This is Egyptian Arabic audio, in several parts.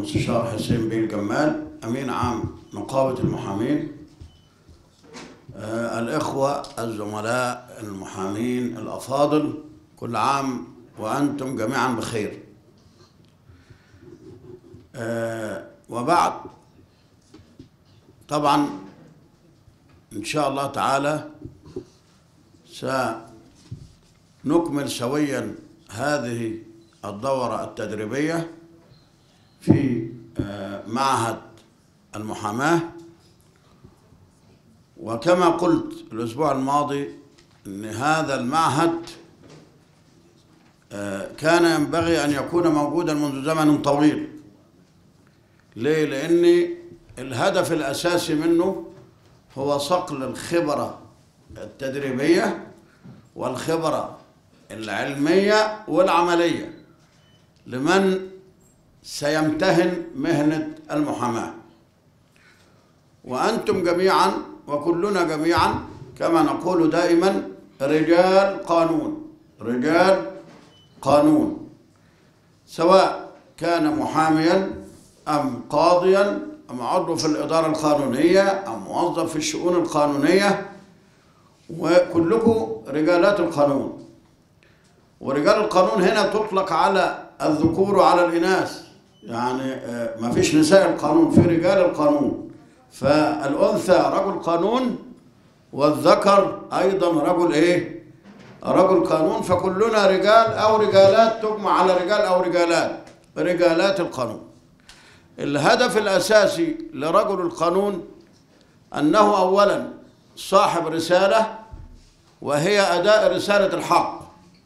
المستشار حسين بن جمال أمين عام نقابة المحامين آه، الإخوة الزملاء المحامين الأفاضل كل عام وأنتم جميعا بخير آه، وبعد طبعا إن شاء الله تعالى سنكمل سويا هذه الدورة التدريبية في آه، معهد المحاماة وكما قلت الأسبوع الماضي أن هذا المعهد آه، كان ينبغي أن يكون موجودا منذ زمن طويل ليه؟ لأن الهدف الأساسي منه هو صقل الخبرة التدريبية والخبرة العلمية والعملية لمن سيمتهن مهنة المحاماة وأنتم جميعا وكلنا جميعا كما نقول دائما رجال قانون رجال قانون سواء كان محاميا أم قاضيا أم عضو في الإدارة القانونية أم موظف في الشؤون القانونية وكلكم رجالات القانون ورجال القانون هنا تطلق على الذكور وعلى الإناث يعني آه، ما فيش نساء القانون في رجال القانون فالأنثى رجل قانون والذكر أيضا رجل إيه رجل قانون فكلنا رجال أو رجالات تجمع على رجال أو رجالات رجالات القانون الهدف الأساسي لرجل القانون أنه أولا صاحب رسالة وهي أداء رسالة الحق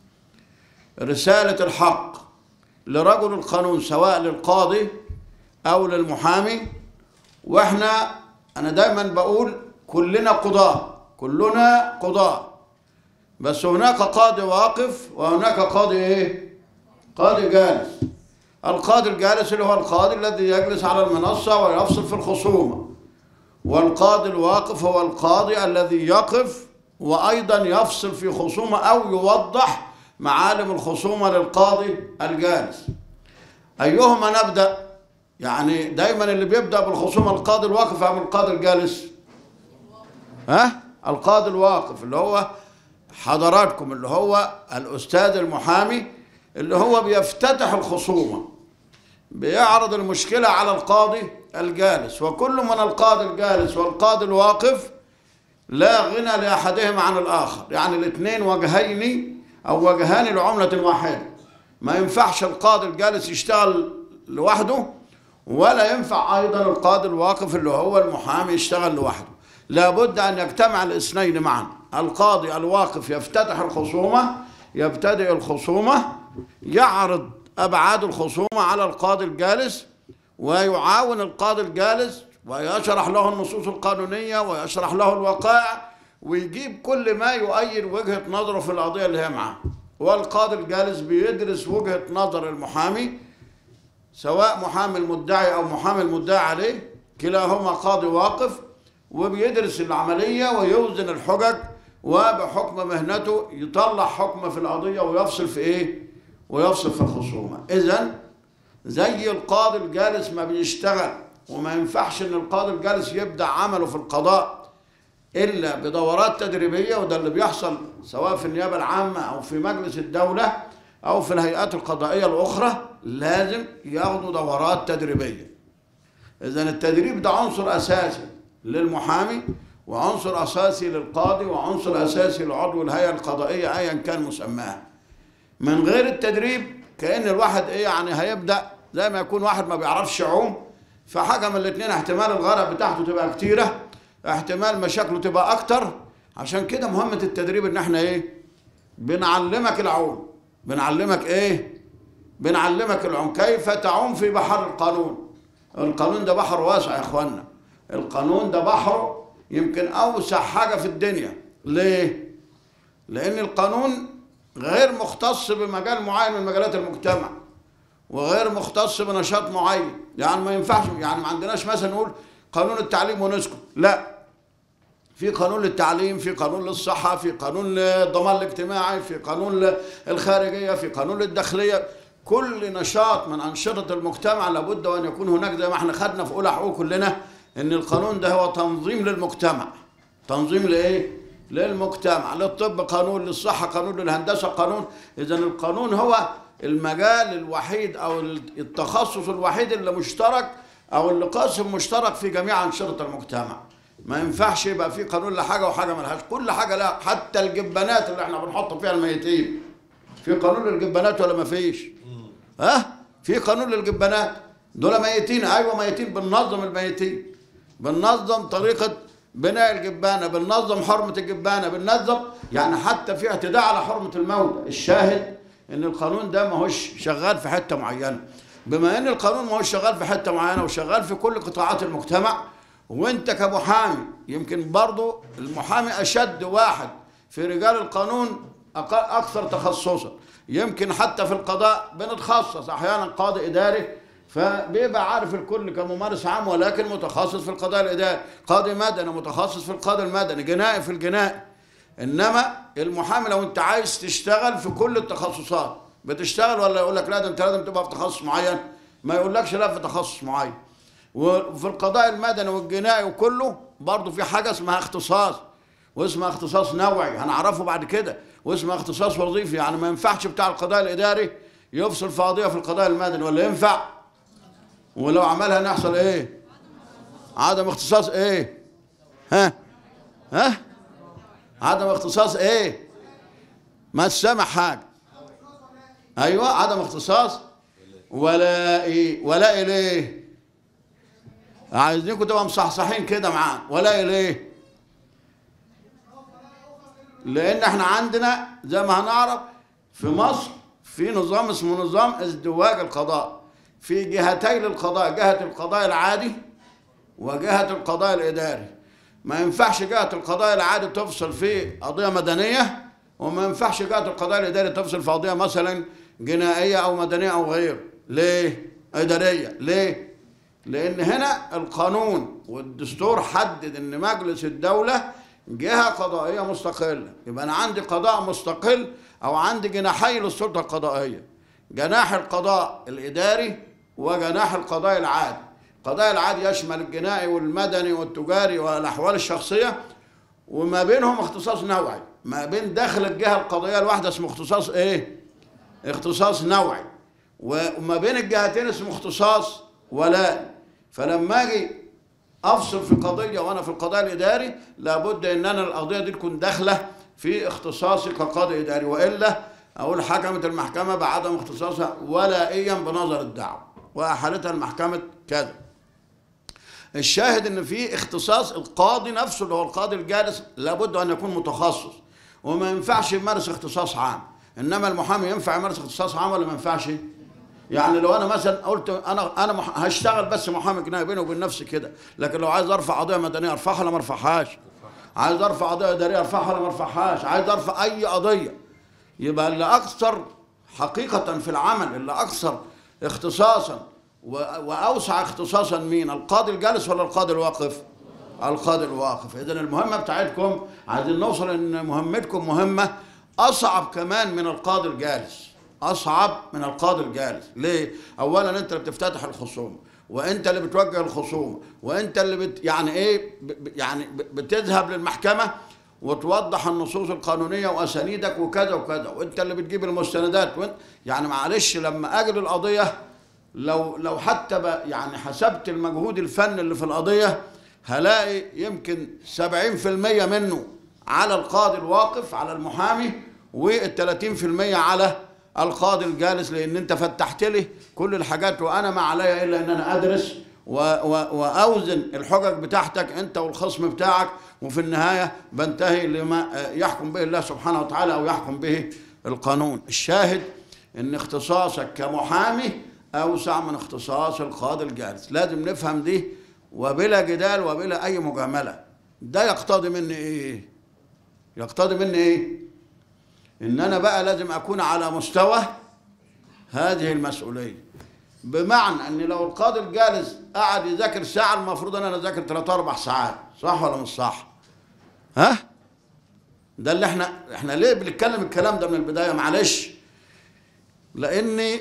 رسالة الحق لرجل القانون سواء للقاضي أو للمحامي وإحنا أنا دايما بقول كلنا قضاة كلنا قضاة بس هناك قاضي واقف وهناك قاضي إيه؟ قاضي جالس القاضي الجالس اللي هو القاضي الذي يجلس على المنصة ويفصل في الخصومة والقاضي الواقف هو القاضي الذي يقف وأيضا يفصل في خصومة أو يوضح معالم الخصومة للقاضي الجالس أيهما نبدأ؟ يعني دايما اللي بيبدأ بالخصومة القاضي الواقف أم القاضي الجالس؟ ها؟ القاضي الواقف اللي هو حضراتكم اللي هو الأستاذ المحامي اللي هو بيفتتح الخصومة بيعرض المشكلة على القاضي الجالس وكل من القاضي الجالس والقاضي الواقف لا غنى لأحدهما عن الآخر يعني الاثنين وجهين أو وجهان لعملة واحدة ما ينفعش القاضي الجالس يشتغل لوحده ولا ينفع أيضا القاضي الواقف اللي هو المحامي يشتغل لوحده لابد أن يجتمع الاثنين معا القاضي الواقف يفتتح الخصومة يبتدئ الخصومة يعرض أبعاد الخصومة على القاضي الجالس ويعاون القاضي الجالس ويشرح له النصوص القانونية ويشرح له الوقائع ويجيب كل ما يؤيد وجهة نظره في القضية اللي هي معاه والقاضي الجالس بيدرس وجهة نظر المحامي سواء محامي المدعي أو محامي المدعي عليه كلاهما قاضي واقف وبيدرس العملية ويوزن الحجج وبحكم مهنته يطلع حكم في القضية ويفصل في إيه؟ ويفصل في الخصومة إذا زي القاضي الجالس ما بيشتغل وما ينفعش ان القاضي الجالس يبدا عمله في القضاء الا بدورات تدريبيه وده اللي بيحصل سواء في النيابه العامه او في مجلس الدوله او في الهيئات القضائيه الاخرى لازم ياخدوا دورات تدريبيه اذا التدريب ده عنصر اساسي للمحامي وعنصر اساسي للقاضي وعنصر اساسي لعضو الهيئه القضائيه ايا كان مسماها من غير التدريب كأن الواحد ايه يعني هيبدأ زي ما يكون واحد ما بيعرفش يعوم فحاجة من الاثنين احتمال الغرق بتاعته تبقى كتيرة احتمال مشاكله تبقى أكتر عشان كده مهمة التدريب إن احنا ايه بنعلمك العوم بنعلمك ايه بنعلمك العوم كيف تعوم في بحر القانون القانون ده بحر واسع يا اخوانا القانون ده بحر يمكن أوسع حاجة في الدنيا ليه؟ لأن القانون غير مختص بمجال معين من مجالات المجتمع وغير مختص بنشاط معين يعني ما ينفعش يعني ما عندناش مثلا نقول قانون التعليم ونسكت لا في قانون للتعليم في قانون للصحة في قانون للضمان الاجتماعي في قانون للخارجية في قانون للداخلية كل نشاط من أنشطة المجتمع لابد وأن يكون هناك زي ما احنا خدنا في أولى حقوق كلنا إن القانون ده هو تنظيم للمجتمع تنظيم لإيه؟ للمجتمع للطب قانون للصحة قانون للهندسة قانون إذا القانون هو المجال الوحيد أو التخصص الوحيد اللي مشترك أو اللي قاسم مشترك في جميع أنشطة المجتمع ما ينفعش يبقى في قانون لحاجة وحاجة ملهاش كل حاجة لا حتى الجبانات اللي احنا بنحط فيها الميتين في قانون للجبانات ولا ما فيش ها في قانون للجبانات دول ميتين ايوه ميتين بننظم الميتين بننظم طريقه بناء الجبانه بننظم حرمه الجبانه بننظم يعني حتى في اعتداء على حرمه الموت الشاهد ان القانون ده ما هوش شغال في حته معينه بما ان القانون ما هوش شغال في حته معينه وشغال في كل قطاعات المجتمع وانت كمحامي يمكن برضو المحامي اشد واحد في رجال القانون أق- اكثر تخصصا يمكن حتى في القضاء بنتخصص احيانا قاضي اداري فبيبقى عارف الكل كممارس عام ولكن متخصص في القضاء الاداري قاضي مدني متخصص في القضاء المدني جنائي في الجنائي انما المحامي لو انت عايز تشتغل في كل التخصصات بتشتغل ولا يقول لك لا ده انت لازم تبقى في تخصص معين ما يقولكش لا في تخصص معين وفي القضاء المدني والجنائي وكله برضه في حاجه اسمها اختصاص واسمها اختصاص نوعي هنعرفه بعد كده واسمها اختصاص وظيفي يعني ما ينفعش بتاع القضاء الاداري يفصل في قضيه في القضاء المدني ولا ينفع ولو عملها نحصل ايه عدم اختصاص ايه ها ها عدم اختصاص ايه ما تسمع حاجه ايوه عدم اختصاص ولا ايه ولا اليه عايزينكم تبقوا مصحصحين كده معانا ولا اليه لان احنا عندنا زي ما هنعرف في مصر في نظام اسمه نظام ازدواج القضاء في جهتي للقضاء جهة القضاء العادي وجهة القضاء الإداري ما ينفعش جهة القضاء العادي تفصل في قضية مدنية وما ينفعش جهة القضاء الإداري تفصل في قضية مثلا جنائية أو مدنية أو غيره ليه؟ إدارية ليه؟ لأن هنا القانون والدستور حدد إن مجلس الدولة جهة قضائية مستقلة يبقى أنا عندي قضاء مستقل أو عندي جناحي للسلطة القضائية جناح القضاء الإداري وجناح القضاء العادي القضاء العادي يشمل الجنائي والمدني والتجاري والأحوال الشخصية وما بينهم اختصاص نوعي ما بين داخل الجهة القضائية الواحدة اسمه اختصاص ايه اختصاص نوعي وما بين الجهتين اسمه اختصاص ولائي فلما اجي افصل في قضيه وانا في القضاء الاداري لابد ان انا القضيه دي تكون داخله في اختصاصي كقاضي اداري والا اقول حكمت المحكمه بعدم اختصاصها ولائيا بنظر الدعوه واحالتها المحكمه كذا الشاهد ان في اختصاص القاضي نفسه اللي هو القاضي الجالس لابد ان يكون متخصص وما ينفعش يمارس اختصاص عام انما المحامي ينفع يمارس اختصاص عام ولا ما ينفعش يعني لو انا مثلا قلت انا انا مح... هشتغل بس محامي جنائي بيني وبين نفسي كده لكن لو عايز ارفع قضيه مدنيه ارفعها ولا ما ارفعهاش عايز ارفع قضيه اداريه ارفعها ولا ما ارفعهاش عايز ارفع اي قضيه يبقى اللي اكثر حقيقه في العمل اللي اكثر اختصاصا و... واوسع اختصاصا مين القاضي الجالس ولا القاضي الواقف القاضي الواقف اذا المهمه بتاعتكم عايزين نوصل ان مهمتكم مهمه اصعب كمان من القاضي الجالس اصعب من القاضي الجالس ليه اولا انت اللي بتفتتح الخصوم وانت اللي بتوجه الخصوم وانت اللي بت يعني ايه ب يعني بتذهب للمحكمه وتوضح النصوص القانونيه واسانيدك وكذا وكذا وانت اللي بتجيب المستندات وانت يعني معلش لما اجل القضيه لو لو حتى يعني حسبت المجهود الفني اللي في القضيه هلاقي يمكن 70% منه على القاضي الواقف على المحامي وال 30% على القاضي الجالس لان انت فتحت لي كل الحاجات وانا ما علي الا ان انا ادرس و و واوزن الحجج بتاعتك انت والخصم بتاعك وفي النهايه بنتهي لما يحكم به الله سبحانه وتعالى او يحكم به القانون الشاهد ان اختصاصك كمحامي اوسع من اختصاص القاضي الجالس لازم نفهم دي وبلا جدال وبلا اي مجامله ده يقتضي مني ايه يقتضي مني ايه ان انا بقى لازم اكون على مستوى هذه المسؤوليه بمعنى ان لو القاضي الجالس قعد يذاكر ساعه المفروض ان انا اذاكر ثلاث اربع ساعات صح ولا مش صح ها ده اللي احنا احنا ليه بنتكلم الكلام ده من البدايه معلش لان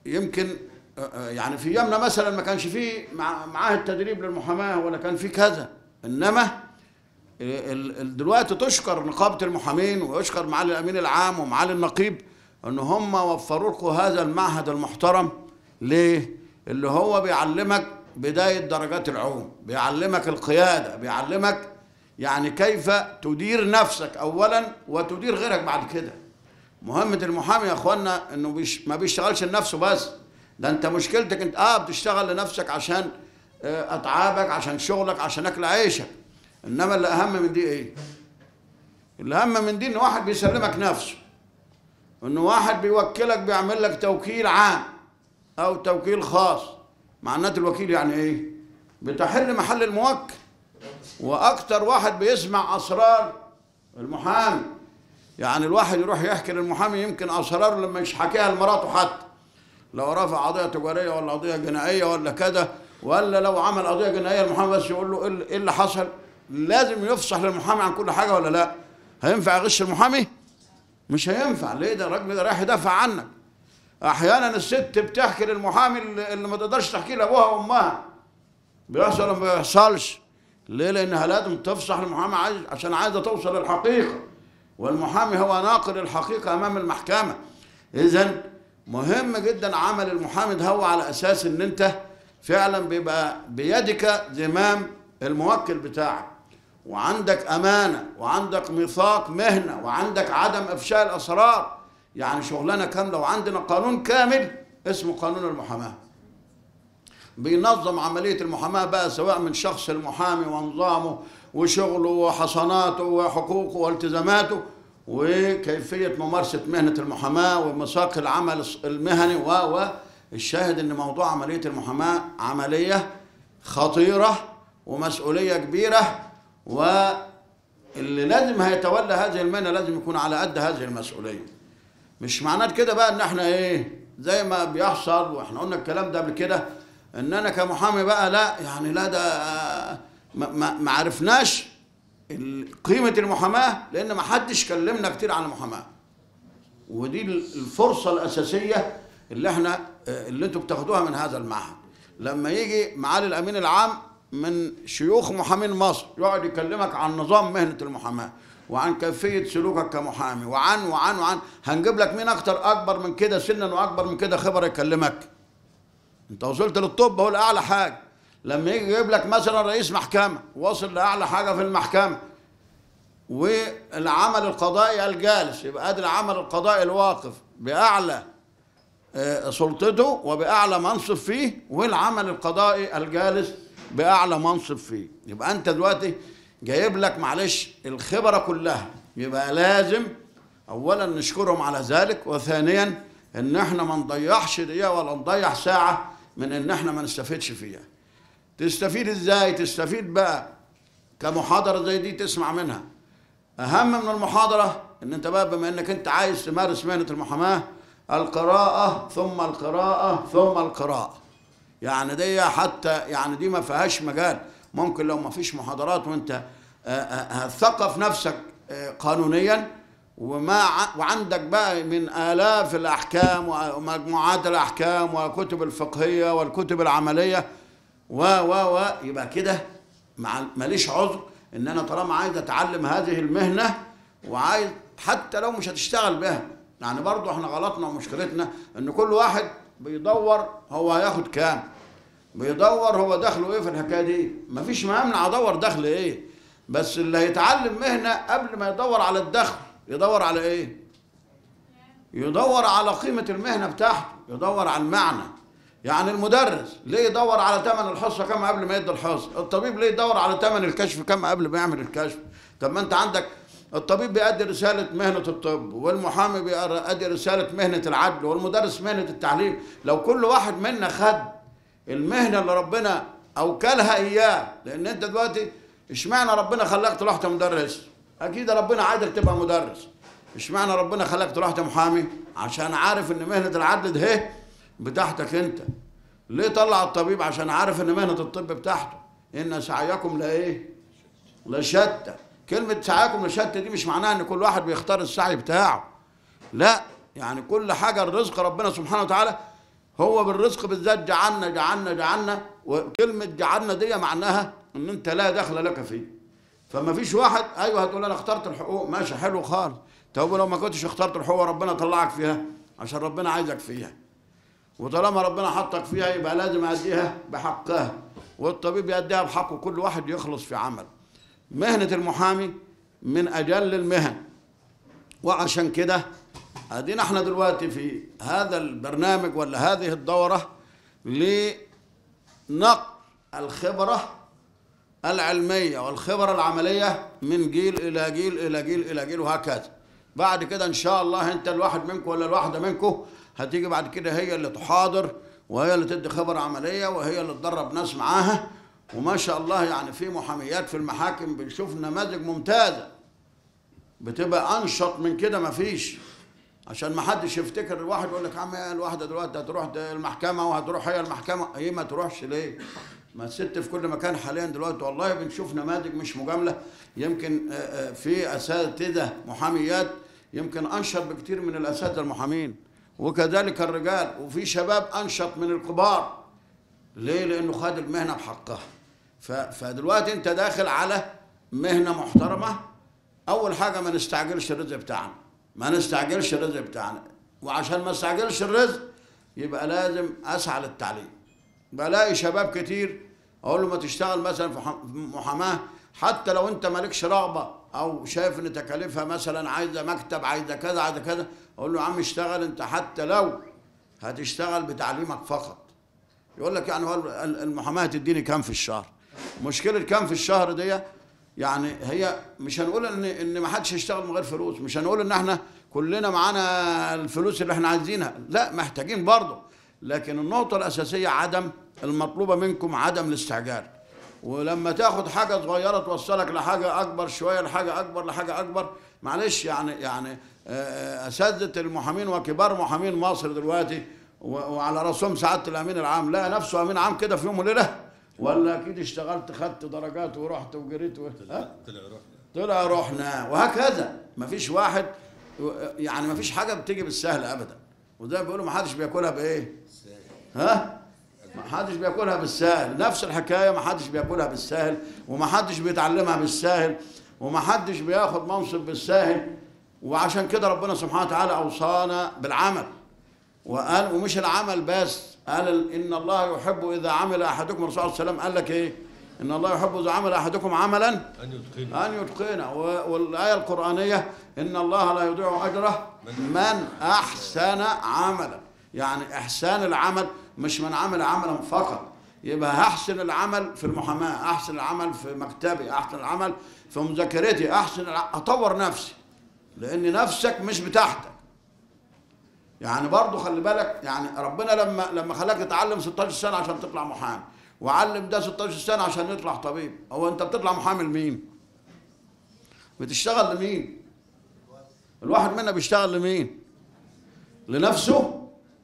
يمكن آه، آه، يعني في ايامنا مثلا ما كانش فيه مع- معاهد تدريب للمحاماه ولا كان في كذا انما ال- ال- دلوقتي تشكر نقابه المحامين ويشكر معالي الامين العام ومعالي النقيب ان هم وفروا لكم هذا المعهد المحترم ليه؟ اللي هو بيعلمك بدايه درجات العوم، بيعلمك القياده، بيعلمك يعني كيف تدير نفسك اولا وتدير غيرك بعد كده. مهمة المحامي يا اخوانا انه بيش ما بيشتغلش لنفسه بس ده انت مشكلتك انت اه بتشتغل لنفسك عشان آه، اتعابك عشان شغلك عشان اكل عيشك انما اللي اهم من دي ايه؟ اللي اهم من دي ان واحد بيسلمك نفسه انه واحد بيوكلك بيعمل لك توكيل عام او توكيل خاص معناته الوكيل يعني ايه؟ بتحل محل الموكل واكتر واحد بيسمع اسرار المحامي يعني الواحد يروح يحكي للمحامي يمكن اسراره لما مش حكيها لمراته حتى لو رفع قضيه تجاريه ولا قضيه جنائيه ولا كذا ولا لو عمل قضيه جنائيه المحامي بس يقول له ايه اللي- إيه اللي حصل لازم يفصح للمحامي عن كل حاجه ولا لا هينفع يغش المحامي مش هينفع ليه ده الراجل ده رايح يدافع عنك احيانا الست بتحكي للمحامي اللي اللي ما تقدرش تحكي لابوها وامها بيحصل ولا ما بيحصلش ليه لانها لازم تفصح المحامي عايز عشان عايزه توصل للحقيقه والمحامي هو ناقل الحقيقه امام المحكمه اذا مهم جدا عمل المحامي ده هو على اساس ان انت فعلا بيبقى بيدك زمام الموكل بتاعك وعندك امانه وعندك ميثاق مهنه وعندك عدم افشاء الاسرار يعني شغلانه كامله وعندنا قانون كامل اسمه قانون المحاماه بينظم عملية المحاماة بقى سواء من شخص المحامي ونظامه وشغله وحصاناته وحقوقه والتزاماته وكيفية ممارسة مهنة المحاماة ومساق العمل المهني و و الشاهد ان موضوع عملية المحاماة عملية خطيرة ومسؤولية كبيرة واللي لازم هيتولى هذه المهنة لازم يكون على قد هذه المسؤولية مش معناه كده بقى ان احنا ايه زي ما بيحصل واحنا قلنا الكلام ده قبل كده ان انا كمحامي بقى لا يعني لا ده آه، ما, ما, ما عرفناش ال- قيمة المحاماة لان ما حدش كلمنا كتير عن المحاماة ودي الفرصة الأساسية اللي احنا آه، اللي انتوا بتاخدوها من هذا المعهد لما يجي معالي الأمين العام من شيوخ محامين مصر يقعد يكلمك عن نظام مهنة المحاماة وعن كيفية سلوكك كمحامي وعن وعن وعن هنجيب لك مين أكتر أكبر من كده سنا وأكبر من كده خبرة يكلمك انت وصلت للطب هو الاعلى حاجه لما يجي يجيب لك مثلا رئيس محكمه واصل لاعلى حاجه في المحكمه والعمل القضائي الجالس يبقى ادي العمل القضائي الواقف باعلى آه، سلطته وباعلى منصب فيه والعمل القضائي الجالس باعلى منصب فيه يبقى انت دلوقتي جايب لك معلش الخبره كلها يبقى لازم اولا نشكرهم على ذلك وثانيا ان احنا ما نضيعش دقيقه ولا نضيع ساعه من ان احنا ما نستفيدش فيها تستفيد ازاي تستفيد بقى كمحاضره زي دي تسمع منها اهم من المحاضره ان انت بقى بما انك انت عايز تمارس مهنه المحاماه القراءه ثم القراءه ثم القراءه يعني دي حتى يعني دي ما فيهاش مجال ممكن لو ما فيش محاضرات وانت آه، آه، هتثقف نفسك آه، قانونيا وما ع- وعندك بقى من آلاف الأحكام ومجموعات الأحكام والكتب الفقهية والكتب العملية و و و يبقى كده مع ماليش عذر ان انا طالما عايز اتعلم هذه المهنه وعايز حتى لو مش هتشتغل بها يعني برضو احنا غلطنا ومشكلتنا ان كل واحد بيدور هو هياخد كام بيدور هو دخله ايه في الحكايه دي مفيش ما يمنع ادور دخل ايه بس اللي هيتعلم مهنه قبل ما يدور على الدخل يدور على ايه يدور على قيمة المهنة بتاعته يدور على المعنى يعني المدرس ليه يدور على ثمن الحصة كم قبل ما يدي الحصة الطبيب ليه يدور على ثمن الكشف كم قبل ما يعمل الكشف طب ما انت عندك الطبيب بيأدي رسالة مهنة الطب والمحامي بيأدي رسالة مهنة العدل والمدرس مهنة التعليم لو كل واحد منا خد المهنة اللي ربنا أوكلها إياه لأن أنت دلوقتي اشمعنى ربنا خلاك طلعت مدرس أكيد ربنا عايزك تبقى مدرس اشمعنى ربنا خلاك طلعت محامي عشان عارف ان مهنة العدل ده هي بتاعتك انت ليه طلع الطبيب عشان عارف ان مهنة الطب بتاعته ان سعيكم لايه لشتى كلمة سعيكم لشتى دي مش معناها ان كل واحد بيختار السعي بتاعه لا يعني كل حاجة الرزق ربنا سبحانه وتعالى هو بالرزق بالذات جعلنا جعلنا جعلنا وكلمة جعلنا دي معناها ان انت لا دخل لك فيه فما فيش واحد ايوه هتقول انا اخترت الحقوق ماشي حلو خالص طب لو ما كنتش اخترت الحقوق ربنا طلعك فيها عشان ربنا عايزك فيها وطالما ربنا حطك فيها يبقى لازم اديها بحقها والطبيب يديها بحقه كل واحد يخلص في عمل مهنة المحامي من اجل المهن وعشان كده ادينا احنا دلوقتي في هذا البرنامج ولا هذه الدورة لنقل الخبرة العلمية والخبرة العملية من جيل إلى جيل إلى جيل إلى جيل وهكذا بعد كده إن شاء الله أنت الواحد منكم ولا الواحدة منكم هتيجي بعد كده هي اللي تحاضر وهي اللي تدي خبرة عملية وهي اللي تدرب ناس معاها وما شاء الله يعني في محاميات في المحاكم بنشوف نماذج ممتازة بتبقى أنشط من كده مفيش عشان ما حدش يفتكر الواحد يقول لك يا عم الواحدة دلوقتي هتروح المحكمة وهتروح هي المحكمة هي ما تروحش ليه؟ ما الست في كل مكان حاليا دلوقتي والله بنشوف نماذج مش مجامله يمكن في اساتذه محاميات يمكن انشط بكتير من الاساتذه المحامين وكذلك الرجال وفي شباب انشط من الكبار ليه؟ لانه خد المهنه بحقها فدلوقتي انت داخل على مهنه محترمه اول حاجه ما نستعجلش الرزق بتاعنا ما نستعجلش الرزق بتاعنا وعشان ما نستعجلش الرزق يبقى لازم اسعى للتعليم بلاقي شباب كتير اقول له ما تشتغل مثلا في محاماه حتى لو انت مالكش رغبه او شايف ان تكاليفها مثلا عايزه مكتب عايزه كذا عايزه كذا اقول له يا عم اشتغل انت حتى لو هتشتغل بتعليمك فقط يقول لك يعني هو المحاماه تديني كام في الشهر مشكله كام في الشهر دي يعني هي مش هنقول ان ان ما حدش يشتغل من غير فلوس مش هنقول ان احنا كلنا معانا الفلوس اللي احنا عايزينها لا محتاجين برضه لكن النقطه الاساسيه عدم المطلوبة منكم عدم الاستعجال ولما تاخد حاجة صغيرة توصلك لحاجة أكبر شوية لحاجة أكبر لحاجة أكبر معلش يعني يعني أساتذة المحامين وكبار محامين مصر دلوقتي وعلى راسهم سعادة الأمين العام لا نفسه أمين عام كده في يوم وليلة ولا أكيد اشتغلت خدت درجات ورحت وجريت و... طلع رحنا طلع رحنا وهكذا مفيش واحد يعني مفيش حاجة بتيجي بالسهل أبدا وزي ما بيقولوا محدش بياكلها بإيه؟ ها؟ ما حدش بياكلها بالسهل نفس الحكايه ما حدش بياكلها بالسهل وما حدش بيتعلمها بالسهل وما حدش بياخد منصب بالسهل وعشان كده ربنا سبحانه وتعالى اوصانا بالعمل وقال ومش العمل بس قال ان الله يحب اذا عمل احدكم الرسول صلى الله عليه وسلم قال لك ايه ان الله يحب اذا عمل احدكم عملا ان يتقنه ان يتقنه والايه القرانيه ان الله لا يضيع اجره من احسن عملا يعني احسان العمل مش من عمل عملا فقط يبقى احسن العمل في المحاماه احسن العمل في مكتبي احسن العمل في مذاكرتي احسن اطور نفسي لان نفسك مش بتاعتك يعني برضه خلي بالك يعني ربنا لما لما خلاك تتعلم 16 سنه عشان تطلع محامي وعلم ده 16 سنه عشان يطلع طبيب هو انت بتطلع محامي لمين بتشتغل لمين الواحد منا بيشتغل لمين لنفسه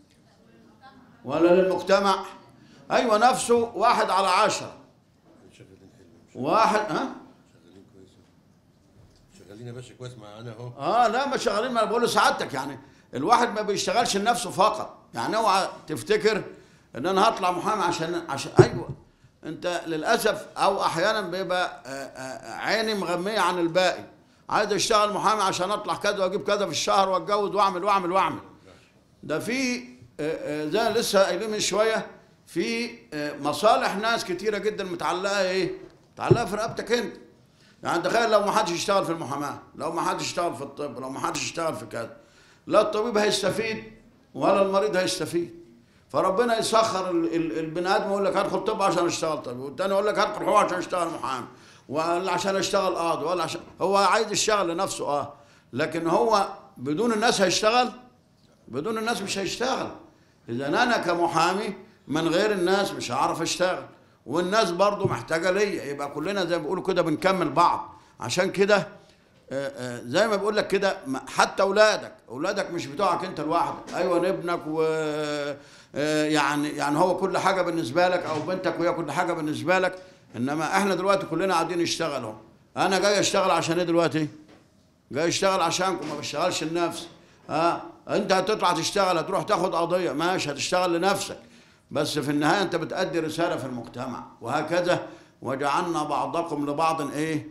ولا للمجتمع ايوه نفسه واحد على عشرة شغالين حلو واحد ها شغالين كويس شغالين يا باشا كويس معانا اهو اه لا ما شغالين ما انا بقول لسعادتك يعني الواحد ما بيشتغلش لنفسه فقط يعني اوعى تفتكر ان انا هطلع محامي عشان عشان ايوه انت للاسف او احيانا بيبقى آه، آه، عيني مغميه عن الباقي عايز اشتغل محامي عشان اطلع كذا واجيب كذا في الشهر واتجوز واعمل واعمل واعمل ده في آه، آه، زي ما لسه قايلين من شويه في آه، مصالح ناس كتيره جدا متعلقه ايه؟ متعلقه في رقبتك انت يعني تخيل لو ما حدش يشتغل في المحاماه لو ما حدش يشتغل في الطب لو ما حدش يشتغل في كذا لا الطبيب هيستفيد ولا المريض هيستفيد فربنا يسخر ال- ال- البني ادم يقول لك هدخل طب عشان اشتغل طبيب والتاني يقول لك هدخل حقوق عشان اشتغل محامي ولا عشان اشتغل قاضي ولا عشان هو عايز يشتغل لنفسه اه لكن هو بدون الناس هيشتغل بدون الناس مش هيشتغل اذا انا كمحامي من غير الناس مش هعرف اشتغل والناس برضو محتاجه ليا يبقى كلنا زي ما بيقولوا كده بنكمل بعض عشان كده آه، آه، زي ما بقول لك كده ما- حتى اولادك اولادك مش بتوعك انت لوحدك ايوه ابنك و آه، يعني يعني هو كل حاجه بالنسبه لك او بنتك وهي كل حاجه بالنسبه لك انما احنا دلوقتي كلنا قاعدين نشتغل اهو انا جاي اشتغل عشان ايه دلوقتي جاي اشتغل عشانكم ما بشتغلش لنفسي ها انت هتطلع تشتغل هتروح تاخد قضيه ماشي هتشتغل لنفسك بس في النهايه انت بتأدي رساله في المجتمع وهكذا وجعلنا بعضكم لبعض ايه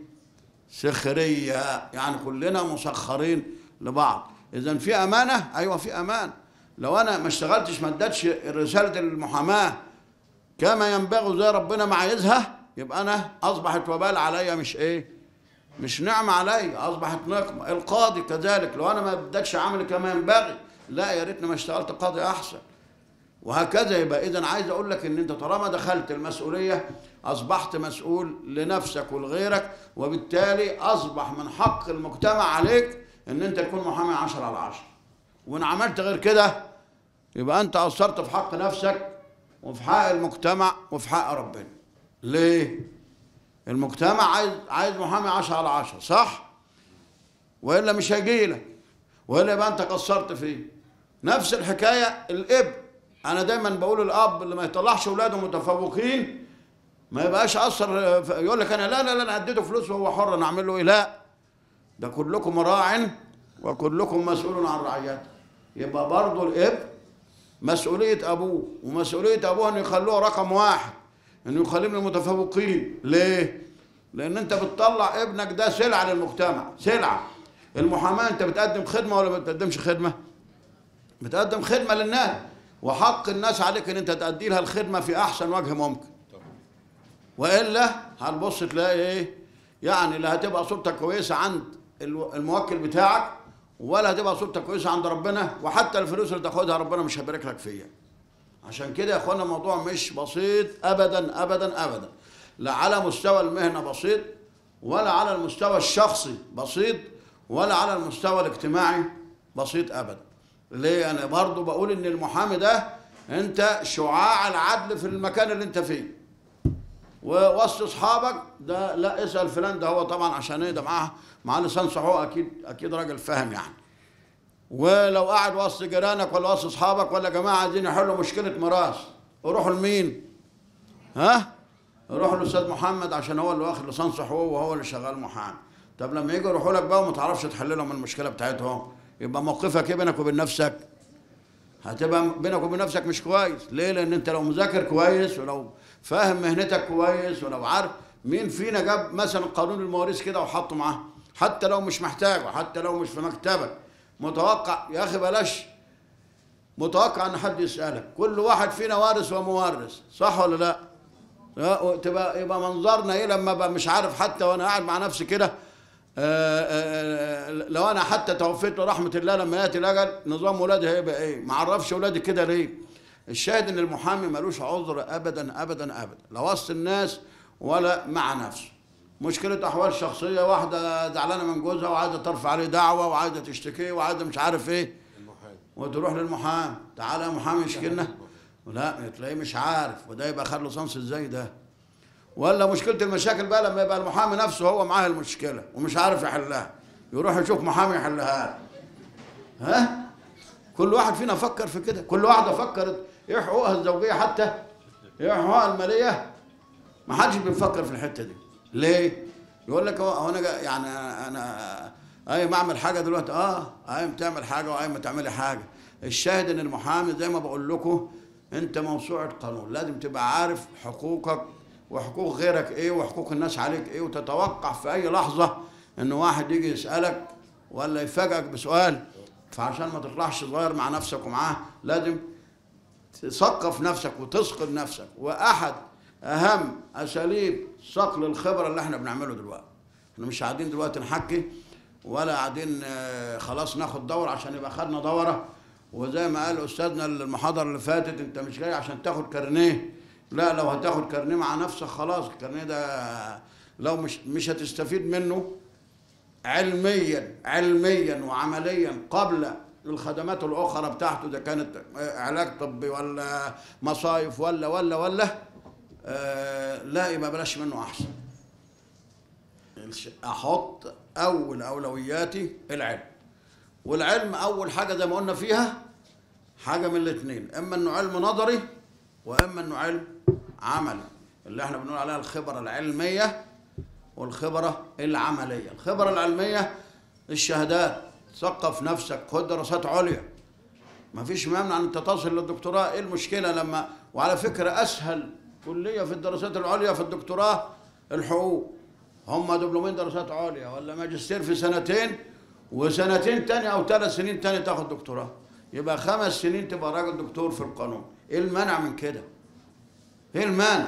سخريه يعني كلنا مسخرين لبعض اذا في امانه ايوه في امان لو انا ما اشتغلتش ما ادتش رساله المحاماه كما ينبغي زي ربنا ما عايزها يبقى انا اصبحت وبال عليا مش ايه مش نعمة عليا اصبحت نقمة القاضي كذلك لو انا ما ادكش عملي كما ينبغي لا يا ريتني ما اشتغلت قاضي احسن وهكذا يبقى اذا عايز اقول لك ان انت طالما دخلت المسؤوليه اصبحت مسؤول لنفسك ولغيرك وبالتالي اصبح من حق المجتمع عليك ان انت تكون محامي 10 على 10 وان عملت غير كده يبقى انت قصرت في حق نفسك وفي حق المجتمع وفي حق ربنا ليه المجتمع عايز عايز محامي 10 على 10 صح والا مش هيجي لك والا يبقى انت قصرت فيه نفس الحكايه الاب انا دايما بقول الاب اللي ما يطلعش اولاده متفوقين ما يبقاش اثر يقول لك انا لا لا لا انا اديته فلوس وهو حر انا اعمل له ايه لا ده كلكم راع وكلكم مسؤول عن رعيته يبقى برضه الاب مسؤوليه ابوه ومسؤوليه ابوه انه يخلوه رقم واحد انه يخليه من المتفوقين ليه لان انت بتطلع ابنك ده سلعه للمجتمع سلعه المحاماه انت بتقدم خدمه ولا ما بتقدمش خدمه بتقدم خدمه للناس وحق الناس عليك ان انت تأدي لها الخدمه في احسن وجه ممكن والا هتبص تلاقي ايه يعني لا هتبقى صورتك كويسه عند الو- الموكل بتاعك ولا هتبقى صورتك كويسه عند ربنا وحتى الفلوس اللي تاخدها ربنا مش هيبارك لك فيها عشان كده يا اخوانا الموضوع مش بسيط ابدا ابدا ابدا لا على مستوى المهنه بسيط ولا على المستوى الشخصي بسيط ولا على المستوى الاجتماعي بسيط ابدا ليه انا برضو بقول ان المحامي ده انت شعاع العدل في المكان اللي انت فيه ووسط اصحابك ده لا اسال فلان ده هو طبعا عشان ايه ده معاه معاه لسان صحوه اكيد اكيد راجل فاهم يعني ولو قاعد وسط جيرانك ولا وسط اصحابك ولا جماعه عايزين يحلوا مشكله ميراث روحوا لمين؟ ها؟ روحوا للاستاذ محمد عشان هو اللي واخد لسان صحوه وهو اللي شغال محامي طب لما يجوا يروحوا لك بقى وما تعرفش تحل لهم المشكله بتاعتهم يبقى موقفك ايه بينك وبين نفسك؟ هتبقى بينك وبين نفسك مش كويس ليه لان انت لو مذاكر كويس ولو فاهم مهنتك كويس ولو عارف مين فينا جاب مثلا قانون المواريث كده وحطه معاه حتى لو مش محتاجه حتى لو مش في مكتبك متوقع يا اخي بلاش متوقع ان حد يسالك كل واحد فينا وارث ومورث صح ولا لا لا، تبقى يبقى منظرنا ايه لما ابقى مش عارف حتى وانا قاعد مع نفسي كده آه، آه، لو انا حتى توفيت لرحمه الله لما ياتي الاجل نظام ولادي هيبقى ايه؟ ما اعرفش ولادي كده ليه؟ الشاهد ان المحامي ملوش عذر ابدا ابدا ابدا لا وسط الناس ولا مع نفسه. مشكله احوال شخصيه واحده زعلانه من جوزها وعايزه ترفع عليه دعوه وعايزه تشتكيه وعايزه مش عارف ايه المحامي وتروح للمحامي تعالى يا محامي اشكلنا لا تلاقيه مش عارف وده يبقى خد له صنص ازاي ده ولا مشكله المشاكل بقى لما يبقى المحامي نفسه هو معاه المشكله ومش عارف يحلها يروح يشوف محامي يحلها له. ها كل واحد فينا فكر في كده كل واحده فكرت ايه حقوقها الزوجيه حتى ايه حقوقها الماليه ما حدش بيفكر في الحته دي ليه يقول لك هو هو انا جا- يعني انا قايم اعمل حاجه دلوقتي اه قايم تعمل حاجه وقايم تعملي حاجه الشاهد ان المحامي زي ما بقول لكم انت موسوعه قانون لازم تبقى عارف حقوقك وحقوق غيرك ايه وحقوق الناس عليك ايه وتتوقع في اي لحظه ان واحد يجي يسالك ولا يفاجئك بسؤال فعشان ما تطلعش صغير مع نفسك ومعاه لازم تثقف نفسك وتثقل نفسك واحد اهم اساليب صقل الخبره اللي احنا بنعمله دلوقتي احنا مش قاعدين دلوقتي نحكي ولا قاعدين آه، خلاص ناخد دوره عشان يبقى خدنا دوره وزي ما قال استاذنا المحاضره اللي فاتت انت مش جاي عشان تاخد كارنيه لا لو هتاخد كارنيه مع نفسك خلاص الكارنيه ده لو مش مش هتستفيد منه علميا علميا وعمليا قبل الخدمات الاخرى بتاعته اذا كانت علاج طبي ولا مصايف ولا ولا ولا آه لا يبقى بلاش منه احسن الش- احط اول اولوياتي العلم والعلم اول حاجه زي ما قلنا فيها حاجه من الاثنين اما انه علم نظري واما انه علم عملي اللي احنا بنقول عليها الخبره العلميه والخبرة العملية الخبرة العلمية الشهادات ثقف نفسك خد دراسات عليا ما فيش مانع ان انت تصل للدكتوراه ايه المشكله لما وعلى فكره اسهل كليه في الدراسات العليا في الدكتوراه الحقوق هم دبلومين دراسات عليا ولا ماجستير في سنتين وسنتين تاني او ثلاث سنين تاني تاخد دكتوراه يبقى خمس سنين تبقى راجل دكتور في القانون ايه المانع من كده ايه المانع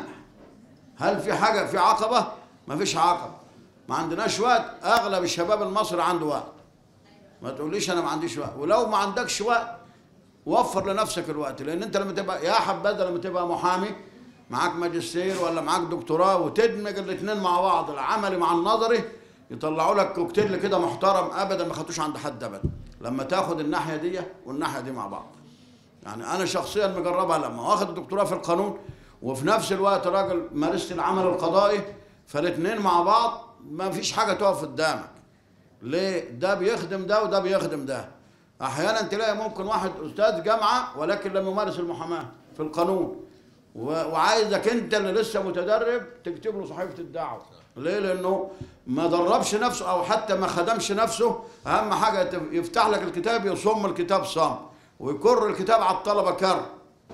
هل في حاجه في عقبه ما فيش عقبه ما عندناش وقت اغلب الشباب المصري عنده وقت ما تقوليش انا ما عنديش وقت ولو ما عندكش وقت وفر لنفسك الوقت لان انت لما تبقى يا حبذا لما تبقى محامي معاك ماجستير ولا معاك دكتوراه وتدمج الاثنين مع بعض العملي مع النظري يطلعوا لك كوكتيل كده محترم ابدا ما خدتوش عند حد ابدا لما تاخد الناحيه دي والناحيه دي مع بعض يعني انا شخصيا مجربها لما واخد الدكتوراه في القانون وفي نفس الوقت راجل مارست العمل القضائي فالاثنين مع بعض ما فيش حاجه تقف قدامك ليه ده بيخدم ده وده بيخدم ده احيانا تلاقي ممكن واحد استاذ جامعه ولكن لم يمارس المحاماه في القانون و- وعايزك انت اللي لسه متدرب تكتب له صحيفه الدعوه ليه لانه ما دربش نفسه او حتى ما خدمش نفسه اهم حاجه يت- يفتح لك الكتاب يصم الكتاب صم ويكر الكتاب على الطلبه كر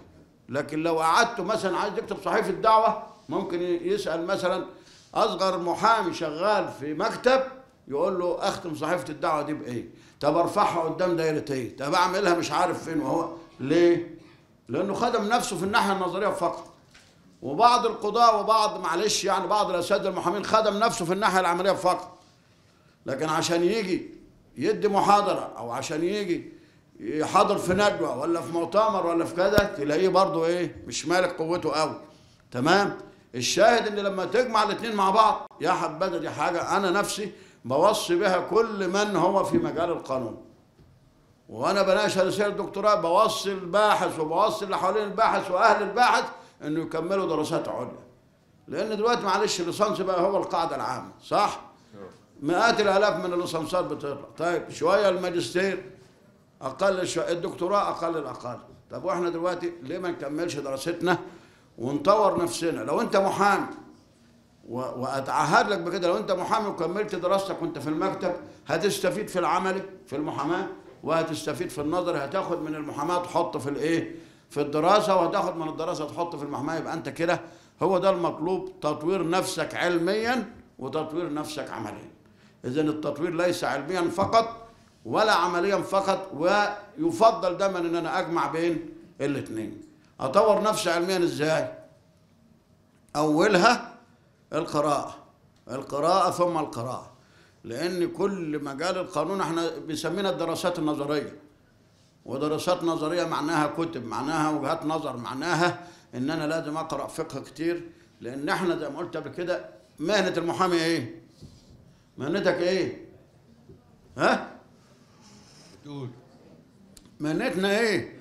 لكن لو قعدته مثلا عايز يكتب صحيفه دعوه ممكن ي- يسال مثلا اصغر محامي شغال في مكتب يقول له اختم صحيفه الدعوه دي بايه؟ طب ارفعها قدام دايره ايه؟ طب اعملها مش عارف فين وهو ليه؟ لانه خدم نفسه في الناحيه النظريه فقط وبعض القضاة وبعض معلش يعني بعض الاساتذه المحامين خدم نفسه في الناحيه العمليه فقط لكن عشان يجي يدي محاضره او عشان يجي يحاضر في ندوه ولا في مؤتمر ولا في كذا تلاقيه برضه ايه مش مالك قوته قوي تمام الشاهد ان لما تجمع الاثنين مع بعض يا حبذا دي حاجه انا نفسي بوصي بها كل من هو في مجال القانون وانا بناقش رساله الدكتوراه بوصي الباحث وبوصي اللي حوالين الباحث واهل الباحث انه يكملوا دراسات عليا لان دلوقتي معلش الليسانس بقى هو القاعده العامه صح مئات الالاف من الليسانسات بتطلع طيب شويه الماجستير اقل شويه الدكتوراه اقل الاقل طب واحنا دلوقتي ليه ما نكملش دراستنا ونطور نفسنا لو انت محامي و- واتعهد لك بكده لو انت محامي وكملت دراستك وانت في المكتب هتستفيد في العملي في المحاماه وهتستفيد في النظر هتاخد من المحاماه تحط في الايه في الدراسه وهتاخد من الدراسه تحط في المحاماه يبقى انت كده هو ده المطلوب تطوير نفسك علميا وتطوير نفسك عمليا اذا التطوير ليس علميا فقط ولا عمليا فقط ويفضل دايما ان انا اجمع بين الاثنين اطور نفسي علميا ازاي اولها القراءه القراءه ثم القراءه لان كل مجال القانون احنا بنسمينا الدراسات النظريه ودراسات نظريه معناها كتب معناها وجهات نظر معناها ان انا لازم اقرا فقه كتير لان احنا زي ما قلت قبل كده مهنه المحامي ايه مهنتك ايه ها تقول مهنتنا ايه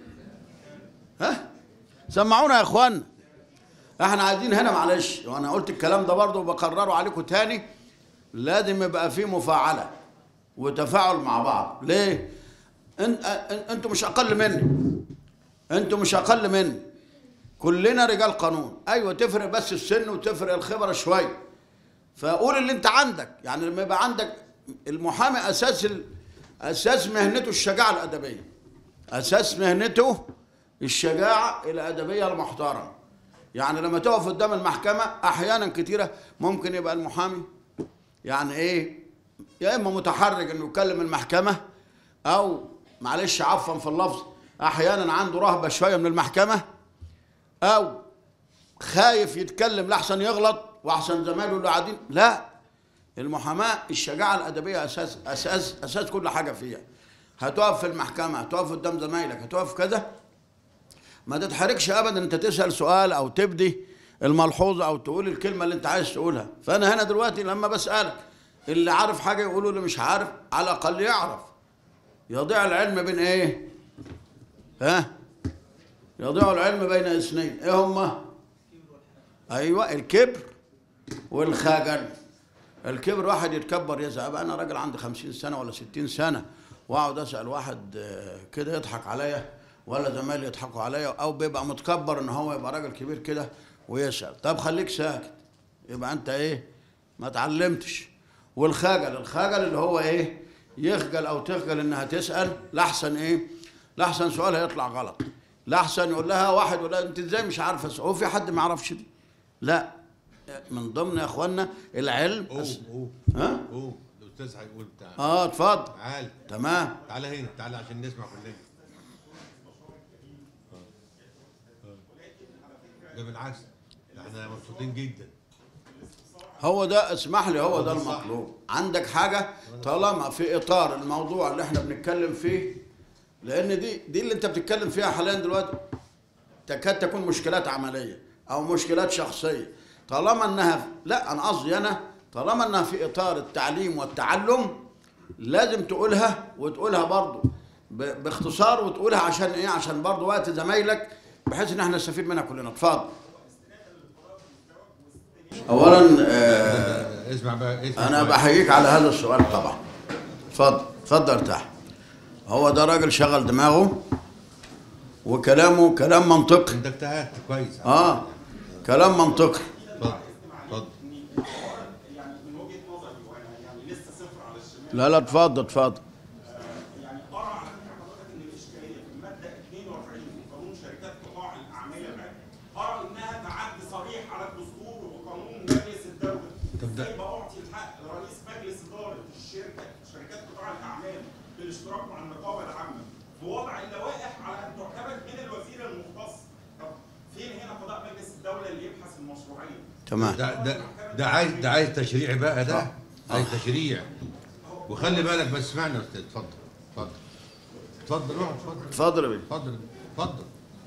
ها سمعونا يا اخوانا احنا عايزين هنا معلش وانا قلت الكلام ده برضه وبكرره عليكم تاني لازم يبقى في مفاعله وتفاعل مع بعض ليه ان ان- انتوا مش اقل مني انتوا مش اقل مني كلنا رجال قانون ايوه تفرق بس السن وتفرق الخبره شويه فقول اللي انت عندك يعني لما يبقى عندك المحامي اساس ال... اساس مهنته الشجاعه الادبيه اساس مهنته الشجاعه الادبيه المحترمه يعني لما تقف قدام المحكمه احيانا كتيره ممكن يبقى المحامي يعني ايه يا اما متحرج انه يكلم المحكمه او معلش عفوا في اللفظ احيانا عنده رهبه شويه من المحكمه او خايف يتكلم لحسن يغلط واحسن زمايله اللي قاعدين لا المحاماه الشجاعه الادبيه اساس اساس اساس كل حاجه فيها هتقف في المحكمه هتقف قدام زمايلك هتقف كذا ما تتحركش ابدا انت تسال سؤال او تبدي الملحوظه او تقول الكلمه اللي انت عايز تقولها فانا هنا دلوقتي لما بسالك اللي عارف حاجه يقولوا اللي مش عارف على الاقل يعرف يضيع العلم بين ايه ها يضيع العلم بين اثنين ايه هما ايوه الكبر والخجل الكبر واحد يتكبر يزعل بقى انا راجل عندي خمسين سنه ولا ستين سنه واقعد اسال واحد آه، كده يضحك عليا ولا زمايلي يضحكوا عليا او بيبقى متكبر ان هو يبقى راجل كبير كده ويسال طب خليك ساكت يبقى انت ايه ما اتعلمتش والخجل الخجل اللي هو ايه يخجل او تخجل انها تسال لاحسن ايه لاحسن سؤالها يطلع غلط لاحسن يقول لها واحد يقول لها انت ازاي مش عارفه السؤال؟ هو في حد ما يعرفش دي لا من ضمن يا اخوانا العلم اوه أس- اوه ها اوه الاستاذ هيقول بتاع اه اتفضل تعال تمام تعال هنا تعال عشان نسمع كلنا ده بالعكس ده احنا مبسوطين جدا هو ده اسمح لي هو ده ده صح. المطلوب عندك حاجة طالما في إطار الموضوع اللي احنا بنتكلم فيه لأن دي دي اللي أنت بتتكلم فيها حاليا دلوقتي تكاد تكون مشكلات عملية أو مشكلات شخصية طالما إنها لا أنا قصدي أنا طالما إنها في إطار التعليم والتعلم لازم تقولها وتقولها برضه ب- باختصار وتقولها عشان إيه عشان برضه وقت زمايلك بحيث إن احنا نستفيد منها كلنا اتفضل أولا آه اسمع بقى اسمع انا كويس. بحييك على هذا السؤال طبعا اتفضل اتفضل ارتاح هو ده راجل شغل دماغه وكلامه كلام منطقي انت اجتهدت كويس اه كلام منطقي اتفضل اتفضل يعني من وجهه نظري وانا يعني لسه صفر على الشمال لا لا اتفضل اتفضل يعني ارى على فكره حضرتك ان الاشكاليه في الماده 42 من قانون شركات قطاع الاعمال العام ارى انها تعدي صريح على الدستور وقانون مجلس الدوله طب ده- ازاي بعطي الحق لرئيس مجلس اداره الشركه شركات قطاع الاعمال بالاشتراك مع النقابه العامه بوضع اللوائح على ان تعتمد من الوزير المختص طب فين هنا قضاء مجلس الدوله اللي يبحث المشروعيه تمام ده ده ده عايز ده عايز تشريع بقى ده عايز تشريع وخلي بالك بس اسمعني يا استاذ اتفضل اتفضل اتفضل اقعد اتفضل اتفضل يا بيه اتفضل اتفضل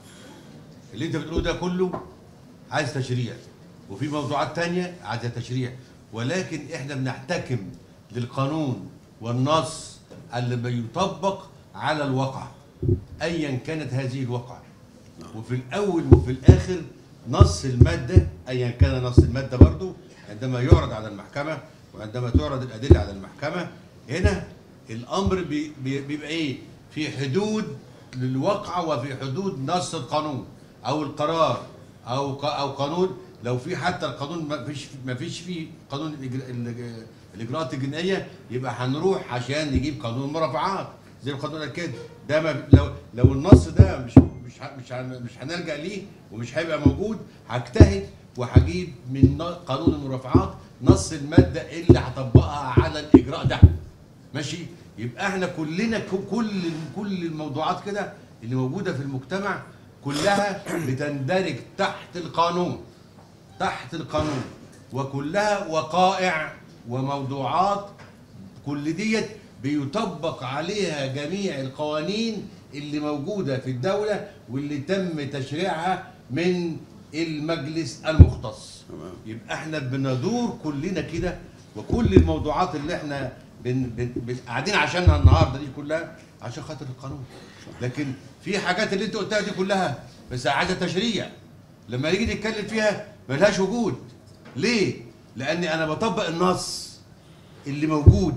اللي انت بتقوله ده كله عايز تشريع وفي موضوعات تانية عايزة تشريع ولكن احنا بنحتكم للقانون والنص اللي بيطبق على الواقع ايا كانت هذه الواقع وفي الاول وفي الاخر نص الماده ايا كان نص الماده برضو عندما يعرض على المحكمه وعندما تعرض الادله على المحكمه هنا الامر بي- بي- بيبقى ايه في حدود للواقع وفي حدود نص القانون او القرار او ق- او قانون لو في حتى القانون ما فيش ما فيش فيه قانون الإجر- الإج- الاجراءات الجنائيه يبقى هنروح عشان نجيب قانون المرافعات زي القانون قال كده ده ما لو لو النص ده مش مش ه- مش هن- مش هنلجا ليه ومش هيبقى موجود هجتهد وهجيب من ن- قانون المرافعات نص الماده اللي هطبقها على الاجراء ده ماشي يبقى احنا كلنا ك- كل كل الموضوعات كده اللي موجوده في المجتمع كلها بتندرج تحت القانون تحت القانون وكلها وقائع وموضوعات كل ديت بيطبق عليها جميع القوانين اللي موجودة في الدولة واللي تم تشريعها من المجلس المختص تمام. يبقى احنا بندور كلنا كده وكل الموضوعات اللي احنا بن بن بن قاعدين عشانها النهارده دي كلها عشان خاطر القانون لكن في حاجات اللي انت قلتها دي كلها بس عايزه تشريع لما نيجي نتكلم فيها ملهاش وجود ليه؟ لاني انا بطبق النص اللي موجود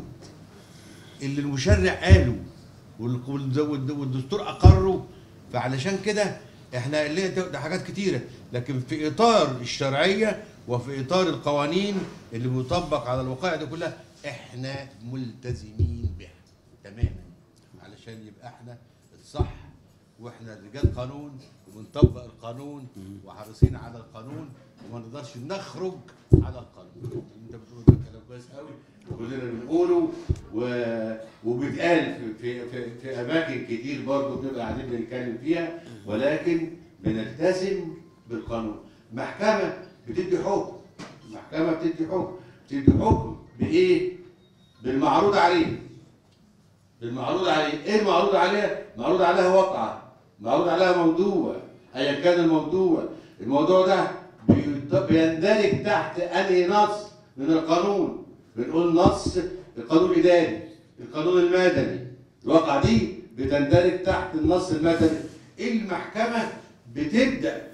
اللي المشرع قاله وال- والد- والد- والدستور اقره فعلشان كده احنا اللي ده ده حاجات كتيره لكن في اطار الشرعيه وفي اطار القوانين اللي بيطبق على الوقائع دي كلها احنا ملتزمين بها تماما علشان يبقى احنا الصح واحنا رجال قانون وبنطبق القانون وحريصين على القانون وما نقدرش نخرج على القانون انت بتقول ده كلام كويس قوي كلنا بنقوله و... وبيتقال في في في, في اماكن كتير برضه بنبقى قاعدين بنتكلم فيها ولكن بنلتزم بالقانون محكمه بتدي حكم محكمه بتدي حكم بتدي حكم بايه؟ بالمعروض عليه المعروض عليه ايه المعروض عليها معروض عليها وقعه معروض عليها موضوع ايا كان الموضوع الموضوع ده بيط- بيندرج تحت انهي نص من القانون بنقول نص القانون الاداري القانون المدني الواقعه دي بتندرج تحت النص المدني المحكمه بتبدا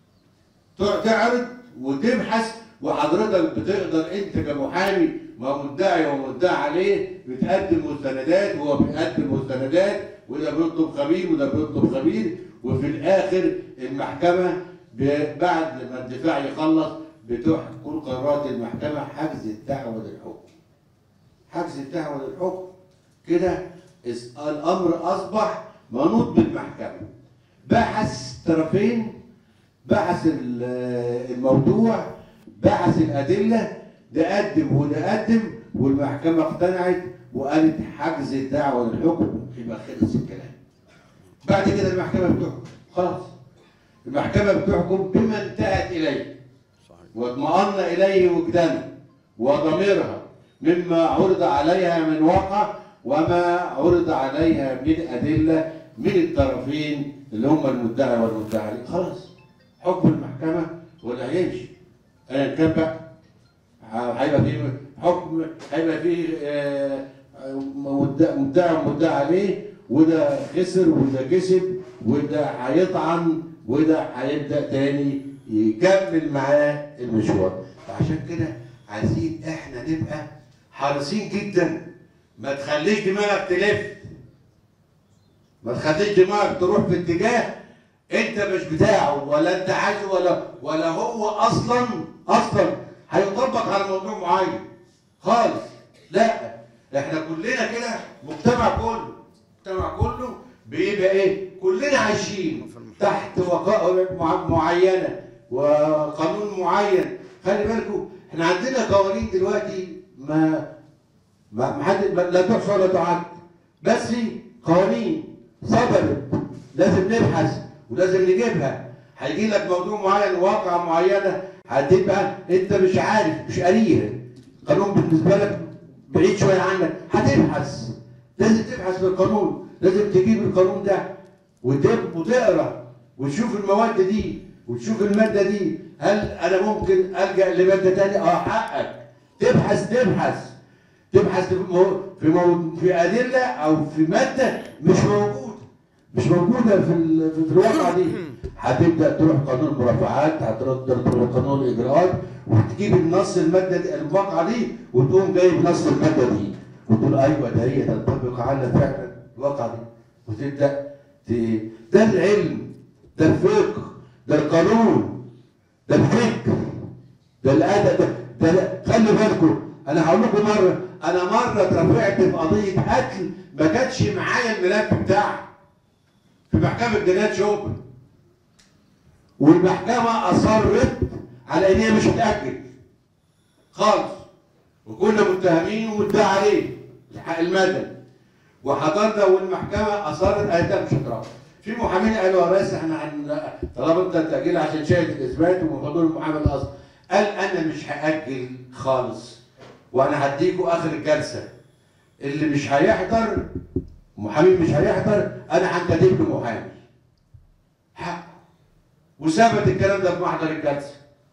تع- تعرض وتبحث وحضرتك بتقدر انت كمحامي ومدعي ومدعي عليه بتقدم مستندات وهو بيقدم مستندات وده بيطلب خبير وده بيطلب خبير وفي الاخر المحكمه ب- بعد ما الدفاع يخلص بتحكم قرارات المحكمه حجز الدعوه للحكم حجز الدعوه للحكم كده اس- الامر اصبح منوط بالمحكمه بحث طرفين بحث ال- الموضوع بحث الادله ده قدم وده قدم والمحكمه اقتنعت وقالت حجز الدعوه للحكم يبقى خلص الكلام بعد كده المحكمه بتحكم خلاص المحكمه بتحكم بما انتهت اليه صحيح واطمأن إليه وجدانها وضميرها مما عرض عليها من واقع وما عرض عليها من أدلة من الطرفين اللي هم المدعي والمدعي عليه خلاص حكم المحكمة ولا هيمشي أيا كان بقى ه- هيبقى فيه حكم هيبقى فيه آه، مدعي مدعي ومدعي عليه وده خسر وده كسب وده هيطعن وده هيبدا تاني يكمل معاه المشوار فعشان كده عايزين احنا نبقى حريصين جدا ما تخليش دماغك تلف ما تخليش دماغك تروح في اتجاه انت مش بتاعه ولا انت عايزه ولا ولا هو اصلا اصلا هيطبق على موضوع معين خالص لا احنا كلنا كده مجتمع كله مجتمع كله بيبقى ايه كلنا عايشين تحت وقائع مع- معينه وقانون معين خلي بالكم احنا عندنا قوانين دلوقتي ما ما ما حد ما- لا تحصى ولا تعد بس قوانين صدرت لازم نبحث ولازم نجيبها هيجي لك موضوع معين واقعة معينة هتبقى انت مش عارف مش قاريها قانون بالنسبة لك بعيد شوية عنك هتبحث لازم تبحث في القانون لازم تجيب القانون ده وتب- وتقرا وتشوف المواد دي وتشوف المادة دي هل انا ممكن الجا لمادة تانية اه حقك تبحث تبحث تبحث في مو... في, مو... في ادله او في ماده مش موجوده مش موجوده في ال... في الواقع دي هتبدا تروح قانون المرافعات هتقدر تروح قانون الاجراءات وتجيب النص الماده دي الواقعه دي وتقوم جايب نص الماده دي وتقول ايوه ده هي تنطبق على فعلا الواقعه دي وتبدا ت... ده العلم ده الفقه ده القانون ده الفكر ده الادب ده, ده خلي بالكم انا هقول لكم مره انا مره اترفعت في قضيه قتل ما كانش معايا الملف بتاعها في محكمه جنايات شوبر والمحكمه اصرت على ان هي مش هتاجل خالص وكنا متهمين ومدعي عليه الحق المدني وحضرنا والمحكمه اصرت قالت لا مش هترفع في محامين قالوا يا بس احنا عن طلب انت التاجيل عشان شاهد الاثبات ومفضول المحامي الاصل قال انا مش هاجل خالص وانا هديكوا اخر الجلسه اللي مش هيحضر محامي مش هيحضر انا هنتدب له محامي حق وثبت الكلام ده في محضر الجلسه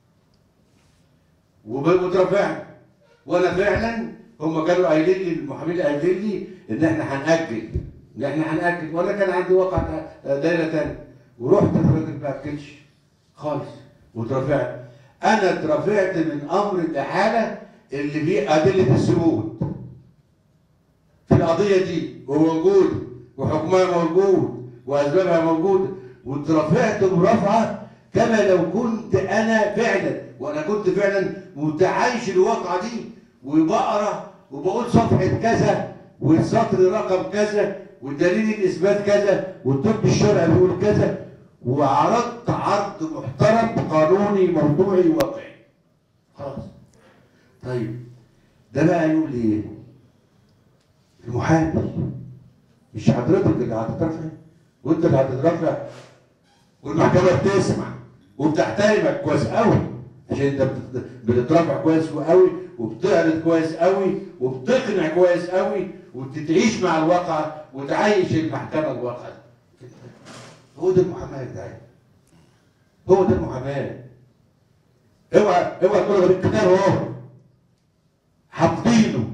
وب- واترفعنا وانا فعلا هم كانوا قايلين لي المحامين قايلين لي ان احنا هنأجل ان احنا هنأجل وانا كان عندي واقع دايره تانية ورحت الراجل ما اكلش خالص واترفعت انا اترفعت من امر الاحاله اللي فيه ادله الثبوت في القضيه دي وموجود وحكمها موجود واسبابها موجوده واترفعت مرافعه كما لو كنت انا فعلا وانا كنت فعلا متعايش الواقعه دي وبقرا وبقول صفحه كذا والسطر رقم كذا ودليل الاثبات كذا والطب الشرعي بيقول كذا وعرضت عرض محترم قانوني موضوعي واقعي خلاص طيب ده بقى يقول ايه المحامي مش حضرتك اللي هتترفع وانت اللي هتترفع والمحكمه بتسمع وبتحترمك كويس قوي عشان انت بت- بتترفع كويس قوي وبتعرض كويس قوي وبتقنع كويس قوي وبتتعيش مع الواقع وتعيش المحكمه الواقع هو ده المحاماه يا جدعان هو ده المحاماه اوعى اوعى تقول غير الكتاب اهو حافظينه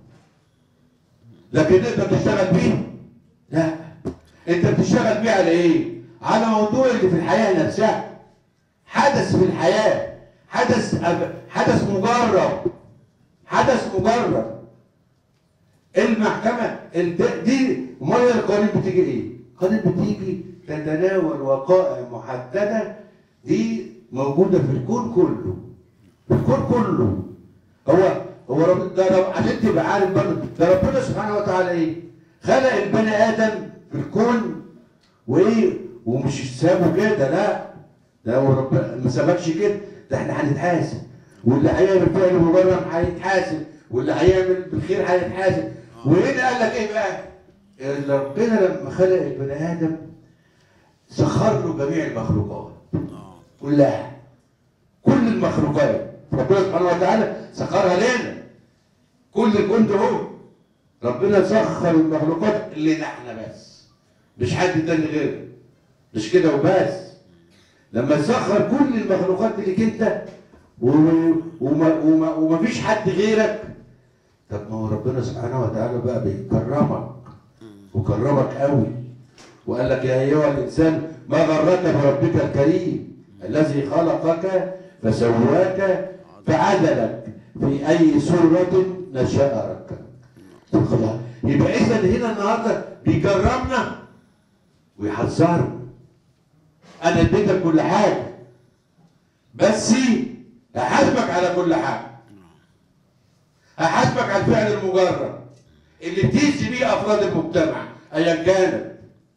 لكن انت بتشتغل بيه لا انت بتشتغل بيه على ايه على موضوع اللي في الحياه نفسها حدث في الحياه حدث أب- حدث مجرد حدث مجرد المحكمه الد- دي امال القوانين بتيجي ايه؟ القوانين بتيجي تتناول وقائع محدده دي موجوده في الكون كله في الكون كله هو هو رب ده رب عشان تبقى عارف برضه ده ربنا سبحانه وتعالى ايه؟ خلق البني ادم في الكون وايه ومش سابه كده لا ده هو ربنا ما سابكش كده ده احنا هنتحاسب واللي هيعمل فعل مجرم هيتحاسب واللي هيعمل بالخير هيتحاسب وهنا قال لك ايه بقى؟ ان ربنا لما خلق البني ادم سخر له جميع المخلوقات كلها كل المخلوقات ربنا سبحانه وتعالى سخرها لنا كل الكون ده هو ربنا سخر المخلوقات لنا احنا بس مش حد تاني غيره مش كده وبس لما سخر كل المخلوقات ليك انت و- وما, وما, وما فيش حد غيرك طب ما هو ربنا سبحانه وتعالى بقى بيكرمك وكرمك قوي وقال لك يا ايها الانسان ما غرك بربك الكريم الذي خلقك فسواك فعدلك في اي سوره نشا ركبك خلاص. يبقى اذا هنا النهارده بيكرمنا ويحذرنا انا اديتك كل حاجه بس هحاسبك على كل حاجه هحاسبك على الفعل المجرد اللي بتأذي بيه افراد المجتمع ايا كانت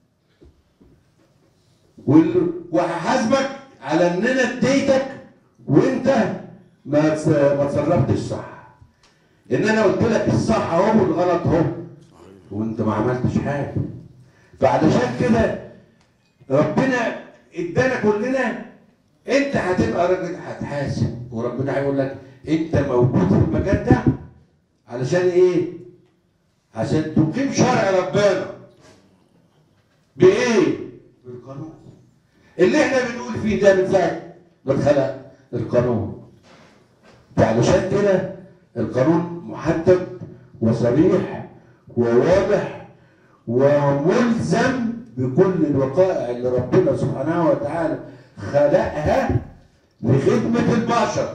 وال- وهحاسبك على ان انا اديتك وانت ما تص- ما تصرفتش صح ان انا قلت لك الصح اهو والغلط اهو وانت ما عملتش حاجه فعلشان كده ربنا ادانا كلنا انت هتبقى راجل هتحاسب وربنا هيقول لك انت موجود في المكان ده علشان ايه؟ عشان تقيم شرع ربنا بايه؟ بالقانون اللي احنا بنقول فيه ده من ساعه ما اتخلق القانون فعلشان كده القانون محدد وصريح وواضح وملزم بكل الوقائع اللي ربنا سبحانه وتعالى خلقها لخدمة البشر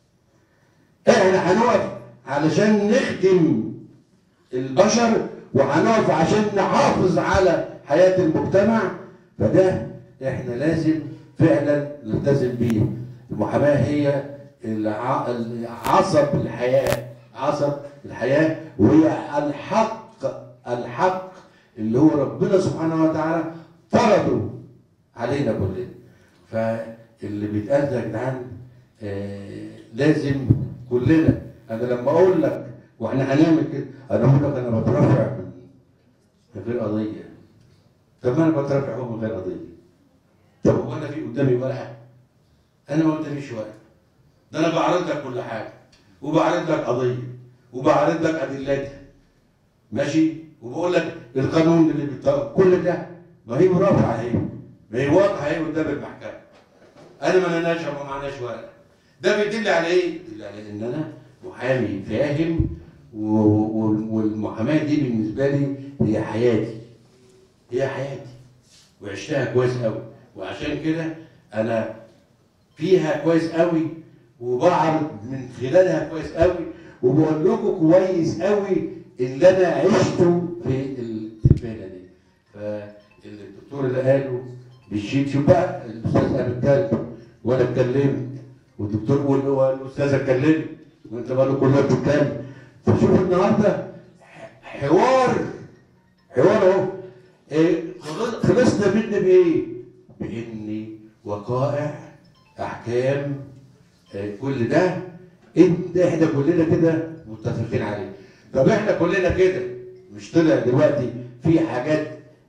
احنا هنقف علشان نخدم البشر وهنقف عشان نحافظ على حياة المجتمع فده احنا لازم فعلا نلتزم بيه المحاماة هي الع- عصب الحياة عصب الحياة وهي الحق الحق اللي هو ربنا سبحانه وتعالى فرضه علينا كلنا فاللي بيتقال ده يا جدعان آه، لازم كلنا انا لما اقول لك واحنا هنعمل كده انا اقول لك انا بترفع من من غير قضيه طب ما انا بترفع هو من غير قضيه طب هو انا في قدامي ورقه انا ما قداميش ورقه ده انا بعرض لك كل حاجه وبعرض لك قضيه وبعرض لك ادلتها ماشي وبقول لك القانون اللي بيطبق كل ده ما هي مرافعه اهي ما هي واضحه اهي قدام المحكمه انا ما لناش وما معناش ورقه ده بيدل على ايه؟ بيدل على ان انا محامي فاهم و- و- والمحاماه دي بالنسبه لي هي حياتي هي حياتي وعشتها كويس قوي وعشان كده انا فيها كويس قوي وبعرض من خلالها كويس قوي وبقول لكم كويس قوي اللي انا عشته في المهنه دي فالدكتور اللي قاله بالشيت شوف بقى الاستاذ قال اتكلم وانا اتكلمت والدكتور وال- والاستاذه اتكلمت وانت برضه كلها بتتكلم فشوف النهارده حوار حوار اهو إيه، خلص- خلصنا منه بايه؟ بان وقائع احكام آه، كل ده انت احنا كلنا كده متفقين عليه طب احنا كلنا كده مش طلع دلوقتي في حاجات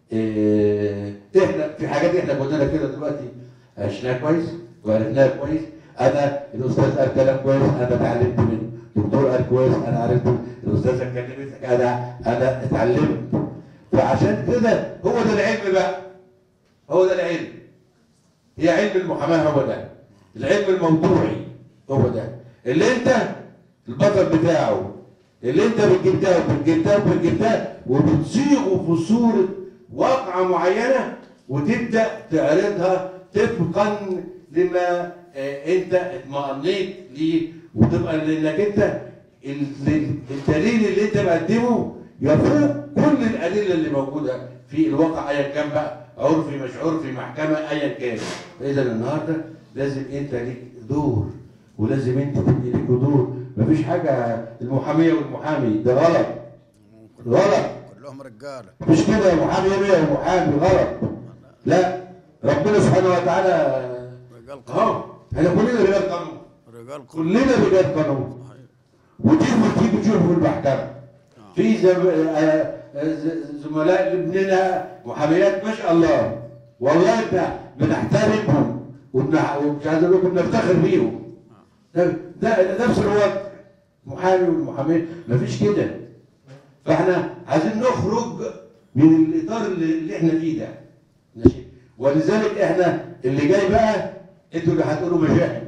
اه احنا في حاجات احنا كلنا كده دلوقتي عشناها كويس وعرفناها كويس انا الاستاذ قال كلام كويس انا اتعلمت منه الدكتور قال كويس انا عرفت الاستاذه اتكلمت انا انا اتعلمت فعشان كده هو ده العلم بقى هو ده العلم هي علم المحاماه هو ده العلم الموضوعي هو ده اللي انت البطل بتاعه اللي انت بتجيب ده وبتجيب ده وبتجيب ده وبتصيغه في صوره واقعه معينه وتبدا تعرضها طبقا لما آه، انت اطمأنيت ليه وتبقى لانك انت ال- الدليل اللي انت مقدمه يفوق كل الادله اللي موجوده في الواقع ايا كان بقى عرفي مش عرفي محكمه ايا كان فاذا النهارده لازم انت ليك دور ولازم انت تبقى ليك دور مفيش حاجه المحاميه والمحامي ده غلط غلط كلهم رجاله مش كده يا محامي يا محامي غلط لا ربنا سبحانه وتعالى رجال قانون اه احنا كلنا رجال قانون رجال قانون كلنا رجال قانون ودي وتجيب تشوف في المحكمه في زم... آه، آه، ز- زملاء ابننا محاميات ما شاء الله والله احنا بنحترمهم وبنح... ومش عايز اقول لكم بنفتخر بيهم ده, ده نفس الوضع محامي والمحامين مفيش كده فاحنا عايزين نخرج من الاطار اللي, اللي احنا فيه ده ماشي ولذلك احنا اللي جاي بقى انتوا اللي هتقولوا مشاكل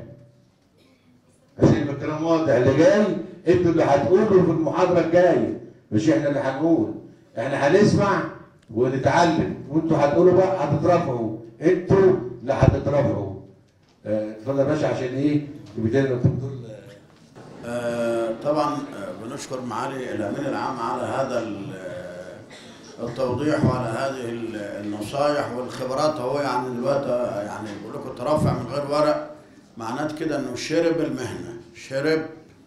عشان يبقى الكلام واضح اللي جاي انتوا اللي هتقولوا في المحاضره الجايه مش احنا اللي هنقول احنا هنسمع ونتعلم وانتوا هتقولوا بقى هتترفعوا انتوا اللي هتترفعوا آه، اتفضل يا باشا عشان ايه يبقى الدكتور آه، طبعا آه، بنشكر معالي الامين العام على هذا ال- آه، التوضيح وعلى هذه ال- النصائح والخبرات هو يعني دلوقتي آه، يعني بيقول لكم ترفع من غير ورق معناته كده انه شرب المهنه شرب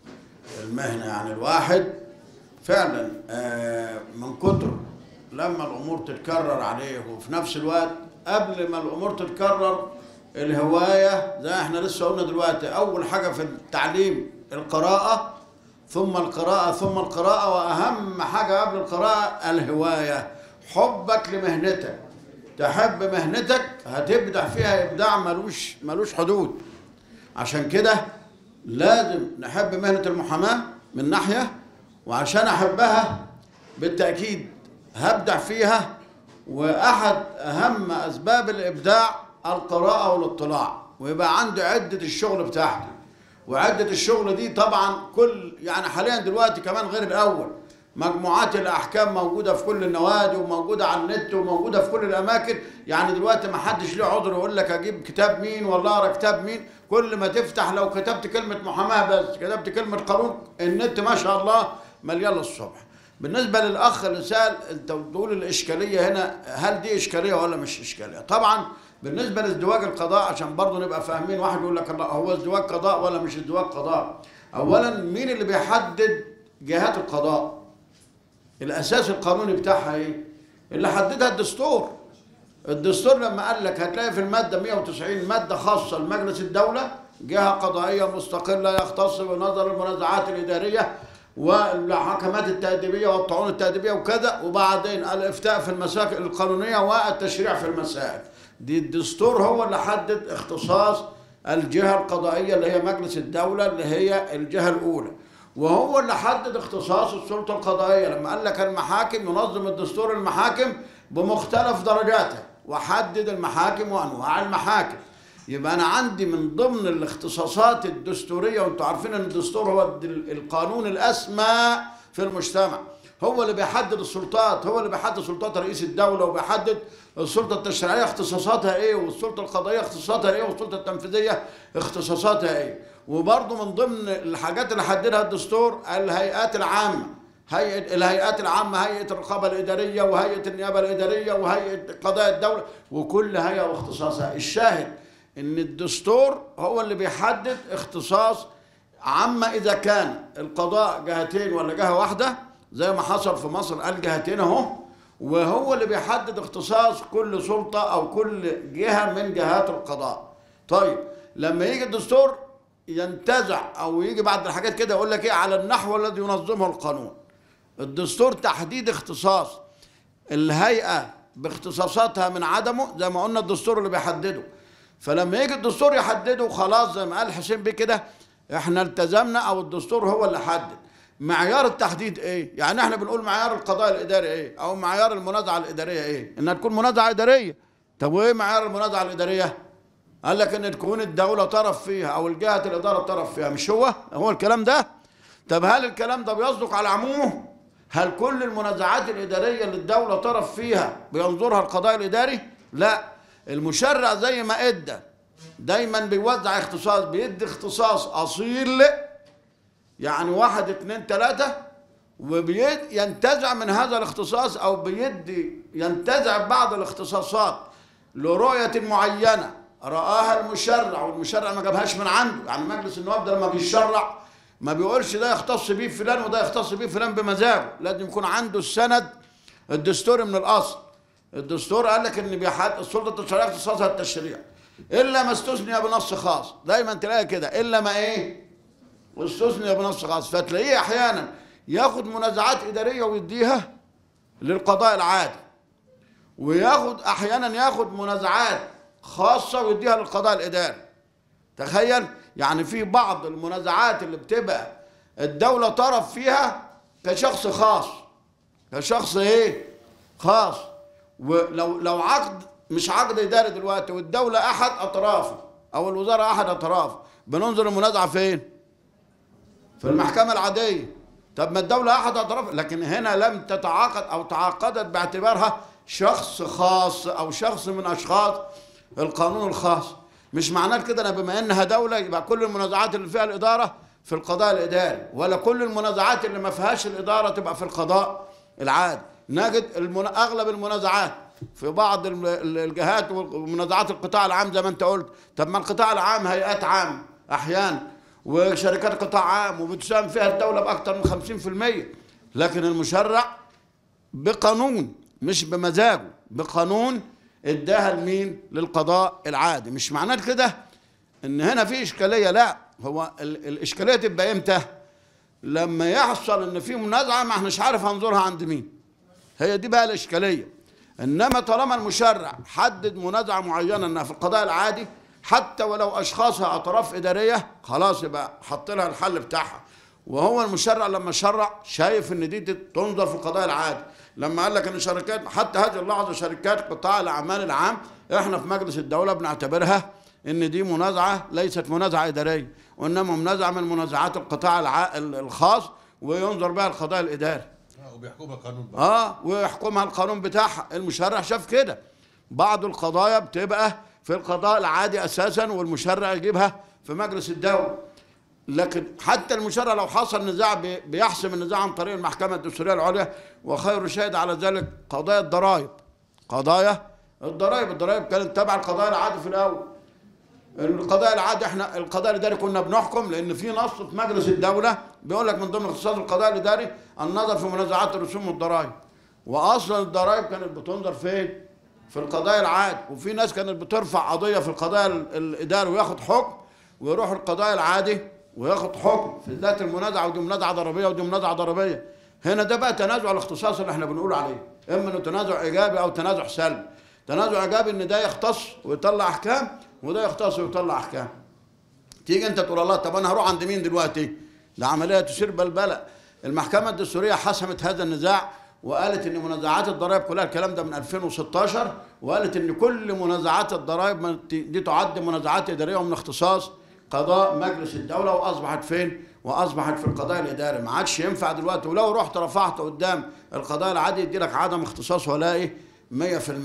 المهنه يعني الواحد فعلا آه، من كتر لما الامور تتكرر عليه وفي نفس الوقت قبل ما الامور تتكرر الهوايه زي احنا لسه قلنا دلوقتي اول حاجه في التعليم القراءه ثم القراءه ثم القراءه واهم حاجه قبل القراءه الهوايه حبك لمهنتك تحب مهنتك هتبدع فيها ابداع ملوش ملوش حدود عشان كده لازم نحب مهنة المحاماة من ناحية وعشان أحبها بالتأكيد هبدع فيها وأحد أهم أسباب الإبداع القراءة والاطلاع ويبقى عندي عدة الشغل بتاعتي وعدة الشغل دي طبعا كل يعني حاليا دلوقتي كمان غير الأول مجموعات الأحكام موجودة في كل النوادي وموجودة على النت وموجودة في كل الأماكن يعني دلوقتي ما حدش ليه عذر يقول لك أجيب كتاب مين ولا أقرأ كتاب مين كل ما تفتح لو كتبت كلمة محاماة بس كتبت كلمة قانون النت ما شاء الله مليان للصبح بالنسبة للأخ اللي سأل أنت بتقول الإشكالية هنا هل دي إشكالية ولا مش إشكالية؟ طبعا بالنسبة لازدواج القضاء عشان برضه نبقى فاهمين واحد يقول لك الله هو ازدواج قضاء ولا مش ازدواج قضاء؟ أولا مين اللي بيحدد جهات القضاء؟ الاساس القانوني بتاعها ايه اللي حددها الدستور الدستور لما قال لك هتلاقي في الماده 190 ماده خاصه لمجلس الدوله جهه قضائيه مستقله يختص بنظر المنازعات الاداريه والحكمات التأديبية والطعون التأديبية وكذا وبعدين الإفتاء في المسائل القانونية والتشريع في المسائل دي الدستور هو اللي حدد اختصاص الجهة القضائية اللي هي مجلس الدولة اللي هي الجهة الأولى وهو اللي حدد اختصاص السلطة القضائية لما قال لك المحاكم ينظم الدستور المحاكم بمختلف درجاتها وحدد المحاكم وأنواع المحاكم يبقى أنا عندي من ضمن الاختصاصات الدستورية وأنتم عارفين أن الدستور هو الد- القانون الأسمى في المجتمع هو اللي بيحدد السلطات هو اللي بيحدد سلطات رئيس الدولة وبيحدد السلطة التشريعية اختصاصاتها ايه والسلطة القضائية اختصاصاتها ايه والسلطة التنفيذية اختصاصاتها ايه وبرضه من ضمن الحاجات اللي حددها الدستور الهيئات العامة هيئة الهيئات العامة هيئة الرقابة الإدارية وهيئة النيابة الإدارية وهيئة قضاء الدولة وكل هيئة واختصاصها الشاهد إن الدستور هو اللي بيحدد اختصاص عما إذا كان القضاء جهتين ولا جهة واحدة زي ما حصل في مصر قال جهتين أهو وهو اللي بيحدد اختصاص كل سلطة أو كل جهة من جهات القضاء طيب لما يجي الدستور ينتزع أو يجي بعد الحاجات كده يقول لك إيه على النحو الذي ينظمه القانون الدستور تحديد اختصاص الهيئة باختصاصاتها من عدمه زي ما قلنا الدستور اللي بيحدده فلما يجي الدستور يحدده خلاص زي ما قال حسين بيه كده احنا التزمنا او الدستور هو اللي حدد معيار التحديد ايه يعني احنا بنقول معيار القضاء الاداري ايه او معيار المنازعه الاداريه ايه انها تكون منازعه اداريه طب وايه معيار المنازعه الاداريه قال لك ان تكون الدوله طرف فيها او الجهه الاداره طرف فيها مش هو هو الكلام ده طب هل الكلام ده بيصدق على عمومه هل كل المنازعات الاداريه اللي الدوله طرف فيها بينظرها القضاء الاداري لا المشرع زي ما ادى دايما بيوزع اختصاص بيدي اختصاص اصيل يعني واحد اتنين تلاتة وبينتزع من هذا الاختصاص او بيدي ينتزع بعض الاختصاصات لرؤية معينة رآها المشرع والمشرع ما جابهاش من عنده يعني مجلس النواب ده لما بيشرع ما بيقولش ده يختص بيه فلان وده يختص بيه فلان بمزاجه لازم يكون عنده السند الدستوري من الاصل الدستور قال لك ان بيحد السلطه التشريعيه اختصاصها التشريع الا ما استثني بنص خاص دايما تلاقي كده الا ما ايه واستثني بنص خاص فتلاقيه احيانا ياخد منازعات اداريه ويديها للقضاء العادي وياخد احيانا ياخد منازعات خاصه ويديها للقضاء الاداري تخيل يعني في بعض المنازعات اللي بتبقى الدوله طرف فيها كشخص خاص كشخص ايه خاص ولو لو عقد مش عقد اداري دلوقتي والدوله احد اطرافه او الوزاره احد اطرافه بننظر المنازعه فين في المحكمه العاديه طب ما الدوله احد اطراف لكن هنا لم تتعاقد او تعاقدت باعتبارها شخص خاص او شخص من اشخاص القانون الخاص مش معناه كده انا بما انها دوله يبقى كل المنازعات اللي فيها الاداره في القضاء الاداري ولا كل المنازعات اللي ما فيهاش الاداره تبقى في القضاء العادي نجد المن... اغلب المنازعات في بعض الم- ال- الجهات ومنازعات القطاع العام زي ما انت قلت طب ما القطاع العام هيئات عام احيانا وشركات قطاع عام وبتساهم فيها الدوله باكثر من 50% لكن المشرع بقانون مش بمزاجه بقانون اداها لمين للقضاء العادي مش معناه كده ان هنا في اشكاليه لا هو ال- الاشكاليه تبقى امتى لما يحصل ان في منازعه ما احناش عارف هنظرها عند مين هي دي بقى الاشكاليه انما طالما المشرع حدد منازعه معينه انها في القضاء العادي حتى ولو اشخاصها اطراف اداريه خلاص يبقى حط لها الحل بتاعها وهو المشرع لما شرع شايف ان دي تنظر في القضاء العادي لما قال لك ان شركات حتى هذه اللحظه شركات قطاع الاعمال العام احنا في مجلس الدوله بنعتبرها ان دي منازعه ليست منازعه اداريه وانما منازعه من منازعات القطاع الع... الخاص وينظر بها القضاء الاداري آه، وبيحكمها القانون بقى اه ويحكمها القانون بتاعها المشرع شاف كده بعض القضايا بتبقى في القضاء العادي اساسا والمشرع يجيبها في مجلس الدوله لكن حتى المشرع لو حصل نزاع بي- بيحسم النزاع عن طريق المحكمه الدستوريه العليا وخير شاهد على ذلك قضايا الضرائب قضايا الضرائب الضرائب كانت تبع القضاء العادي في الاول القضاء العادي احنا القضاء الاداري كنا بنحكم لان في نص في مجلس الدوله بيقول لك من ضمن اختصاص القضاء الاداري النظر في منازعات الرسوم والضرائب واصلا الضرائب كانت بتنظر فين؟ في القضاء العادي وفي ناس كانت بترفع قضيه في القضاء ال- الاداري وياخد حكم ويروح القضاء العادي وياخد حكم في ذات المنازعه ودي منازعه ضريبيه ودي منازعه ضريبيه هنا ده بقى تنازع الاختصاص اللي احنا بنقول عليه اما انه تنازع ايجابي او تنازع سلبي تنازع ايجابي ان ده يختص ويطلع احكام وده يختص ويطلع احكام تيجي انت تقول الله طب انا هروح عند مين دلوقتي؟ ده عمليه تثير بلبله. المحكمه الدستوريه حسمت هذا النزاع وقالت ان منازعات الضرائب كلها الكلام ده من 2016 وقالت ان كل منازعات الضرائب من- دي تعد منازعات اداريه ومن اختصاص قضاء مجلس الدوله واصبحت فين؟ واصبحت في القضاء الاداري ما عادش ينفع دلوقتي ولو رحت رفعت قدام القضاء العادي يدي لك عدم اختصاص ولا ايه؟ 100%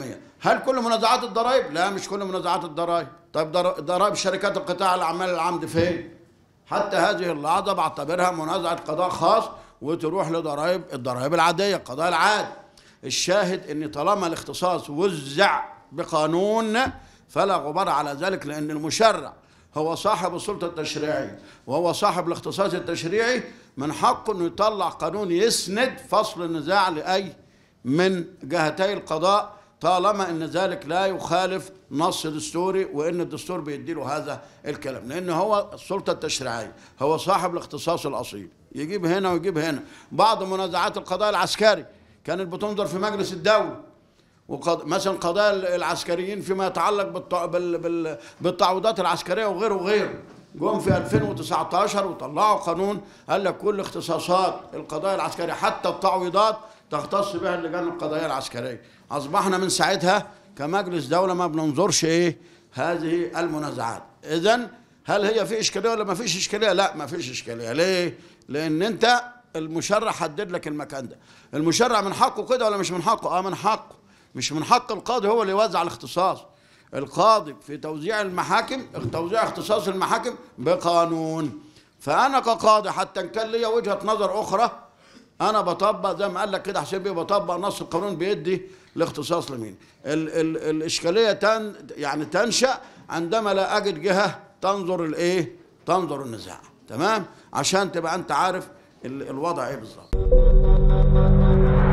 هل كل منازعات الضرائب؟ لا مش كل منازعات الضرائب طيب ضر- ضرائب شركات القطاع الاعمال العام دي فين؟ حتى هذه اللحظه بعتبرها منازعه قضاء خاص وتروح لضرائب الضرائب العاديه القضاء العادي الشاهد ان طالما الاختصاص وزع بقانون فلا غبار على ذلك لان المشرع هو صاحب السلطه التشريعيه وهو صاحب الاختصاص التشريعي من حقه انه يطلع قانون يسند فصل النزاع لاي من جهتي القضاء طالما ان ذلك لا يخالف نص دستوري وان الدستور بيدي له هذا الكلام لان هو السلطه التشريعيه هو صاحب الاختصاص الاصيل يجيب هنا ويجيب هنا بعض منازعات القضاء العسكري كانت بتنظر في مجلس الدوله وقض... مثلا قضايا العسكريين فيما يتعلق بالتع... بال... بال... بالتعويضات العسكريه وغيره وغيره جم في 2019 وطلعوا قانون قال لك كل اختصاصات القضايا العسكريه حتى التعويضات تختص بها اللجان القضائيه العسكريه اصبحنا من ساعتها كمجلس دوله ما بننظرش ايه هذه المنازعات اذا هل هي في اشكاليه ولا ما فيش اشكاليه لا ما فيش اشكاليه ليه لان انت المشرع حدد لك المكان ده المشرع من حقه كده ولا مش من حقه اه من حقه مش من حق القاضي هو اللي يوزع الاختصاص القاضي في توزيع المحاكم توزيع اختصاص المحاكم بقانون فانا كقاضي حتى ان كان ليا وجهه نظر اخرى انا بطبق زي ما قال لك كده حسين بيه بطبق نص القانون بيدي الاختصاص لمين ال ال الاشكاليه تن يعني تنشا عندما لا اجد جهه تنظر الايه تنظر النزاع تمام عشان تبقى انت عارف ال الوضع ايه بالظبط